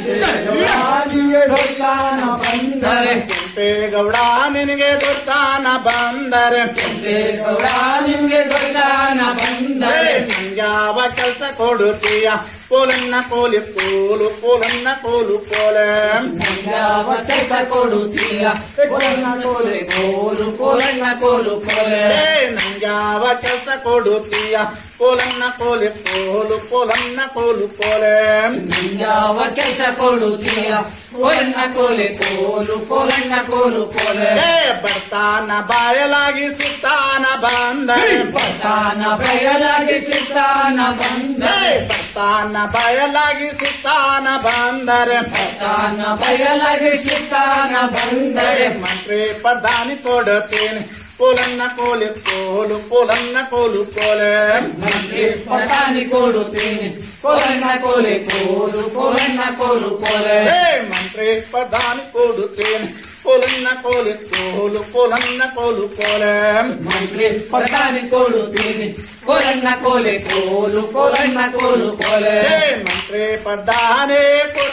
ರಾಜಿಗೆ ದೊಡ್ಡಾನ ಬಂದರೆ ಕೆಂಪೇ ಗೌಡ ನಿನಗೆ ದೊರ್ತಾನ ಬಂದರೆ ಕೆಂಪೆ ಗೌಡ ನಿಮ್ಗೆ ದೊಡ್ಡಾನ ಬಂದರೆ ಯಾವ ಕೆಲಸ ಕೊಡುತ್ತೀಯ ಕೋಲನ್ನ ಕೋಲಿ ಕೋಲು ಕೋಲನ್ನ ಕೋಲು ಕೋಲೆ ಯಾವ ಕೆಲಸ ಕೊಡುತ್ತೀಯ ಕೋಲನ್ನ ಕೋಲೆ ಕೋಲು ಕೋಲನ್ನ ಕೋಲು ಕೋಲೆ ಹೇ ನಂಗ್ಯಾವ ಕೆಲಸ ಕೊಡುತ್ತೀಯ ಕೋಲನ್ನ ಕೋಲಿ ಕೋಲು ಕೋಲನ್ನ ಕೋಲು ಕೋಲೆ ಯಾವ ಕೆಲಸ ಕೊಡುತ್ತೀಯ ಕೋಲನ್ನ ಕೋಲೆ ಕೋಲು ಕೋಲನ್ನ ಕೋಲು ಕೋಲೆ ಹೇ ಬರ್ತಾನ ಬಾಯಲಾಗಿ ಸುತ್ತಾನ ಬಂದರೆ ಬರ್ತಾನ ಬಯಲಾಗಿ ಸಿಗ್ತಾನ ಹೇ ಬಂದರೆ ಬರ್ತಾನ ಬಾಯಲಾಗಿ ಸುತ್ತಾನ ಬಂದರೆ ಬರ್ತಾನ ಬಯಲಾಗಿ ಸಿಗ್ತಾನ ಬಂದರೆ ಮಂತ್ರಿ ಪ್ರಧಾನಿ ಕೊಡುತ್ತೇನೆ ಕೋಲನ್ನ ಕೋಲಿ ಕೋಲು ಕೋಲನ್ನ ಕೋಲು ಕೋಲೆ ಮಂತ್ರಿ ಪತಾನಿ ಕೊಡುತ್ತೇನೆ ಕೋಲನ್ನ ಕೋಲೆ ಕೋಲು ಕೋಲನ್ನ ಕೋಲು ಕೋಲೆ ಹೇ ಮಂತ್ರಿ ಪ್ರಧಾನಿ ಕೊಡುತ್ತೇನೆ ಕೋಲನ್ನ ಕೋಲಿ ಕೋಲು ಕೋಲನ್ನ ಕೋಲು ಕೋಲೆ ಮಂತ್ರಿ ಪತಾನಿ ಕೊಡುತ್ತೇನೆ ಕೋಲನ್ನ ಕೋಲೆ ಕೋಲು ಕೋಲನ್ನ ಕೋಲು ಕೋಲೆ ಹೇ ಮಂತ್ರಿ ಪ್ರಧಾನಿ ಕೊಡ್ತೇನೆ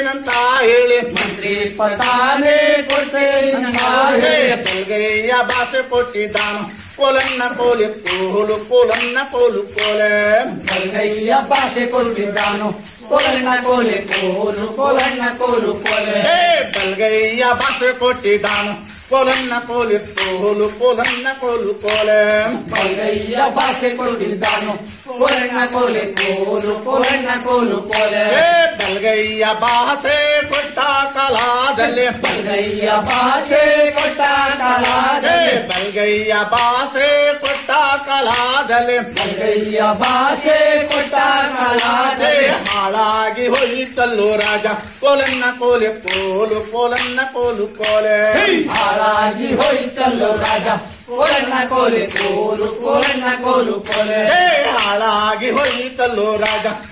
ಕೊಡ್ತೇನಂತ ಹೇಳಿ ಮಂತ್ರಿ ಪತಾನೆ ಕೊಡ್ತೇನಂತ ಹೇ, ಹೇಳಿ. ಬೆಲ್ಗೈಯ ಭಾಷೆ ಕೊಟ್ಟಿದ್ದಾನು ಕೋಲನ್ನ ಕೋಲಿ ಕೋಲು ಕೋಲನ್ನ ಕೋಲು ಕೋಲೆ ಬಲ್ಗೈಯ ಭಾಷೆ ಕೊಟ್ಟಿದ್ದಾನು ಕೋಲಣ್ಣ ಕೋಲೆ ಕೋಲು ಕೋಲಣ್ಣ ಕೋಲು ಕೋಲೆ ಹೇ ಬೆಲ್ಗೈಯ ಭಾಷೆ ಕೊಟ್ಟಿದ್ದಾನು ಕೋಲನ್ನ ಕೋಲಿ ಕೋಲು ಕೋಲನ್ನ ಕೋಲು ಕೋಲೆ ಬಲ್ಗೈಯ ಭಾಷೆ ಕೊಟ್ಟಿದ್ದಾನು ಕೋಲಣ್ಣ ಕೋಲೆ ಕೋಲು ಕೋಲಣ್ಣ ಕೋಲು ಕೋಲೆ ಹೇ ಬೆಲ್ಗೈಯ ಭಾಷೆ ಕೊಟ್ಟ ಕಲಾದಲ್ಲಿ ಬಲ್ಗೈಯ ಭಾಷೆ ಕೊಟ್ಟ ಹೇ ಕಾಲಾದಲ್ಲಿ ಬೆಲ್ಗೈಯ ಭಾಷೆ ಕೊಟ್ಟ ಕಲಾದಲ್ಲಿ ಬಲ್ಗೈಯ ಭಾಷೆ ಕೊಟ್ಟ ಹೇ ಕಾಲಾದಲ್ಲಿ ಹಾಳಾಗಿ ಹೋಯಿತಲ್ಲೋ ರಾಜ ಕೋಲನ್ನ ಕೋಲೆ ಕೋಲು ಕೋಲನ್ನ ಕೋಲು ಕೋಲೆ ಹಾಳಾಗಿ ಹೋಯ್ತಲ್ಲೋ ರಾಜ ಕೋಲಣ್ಣ ಕೋಲೆ ಕೋಲು ಕೋಲಣ್ಣ ಕೋಲು ಕೋಲೆ ಹೇ ಹಾಳಾಗಿ ಹೋಯಿತಲ್ಲೋ ರಾಜ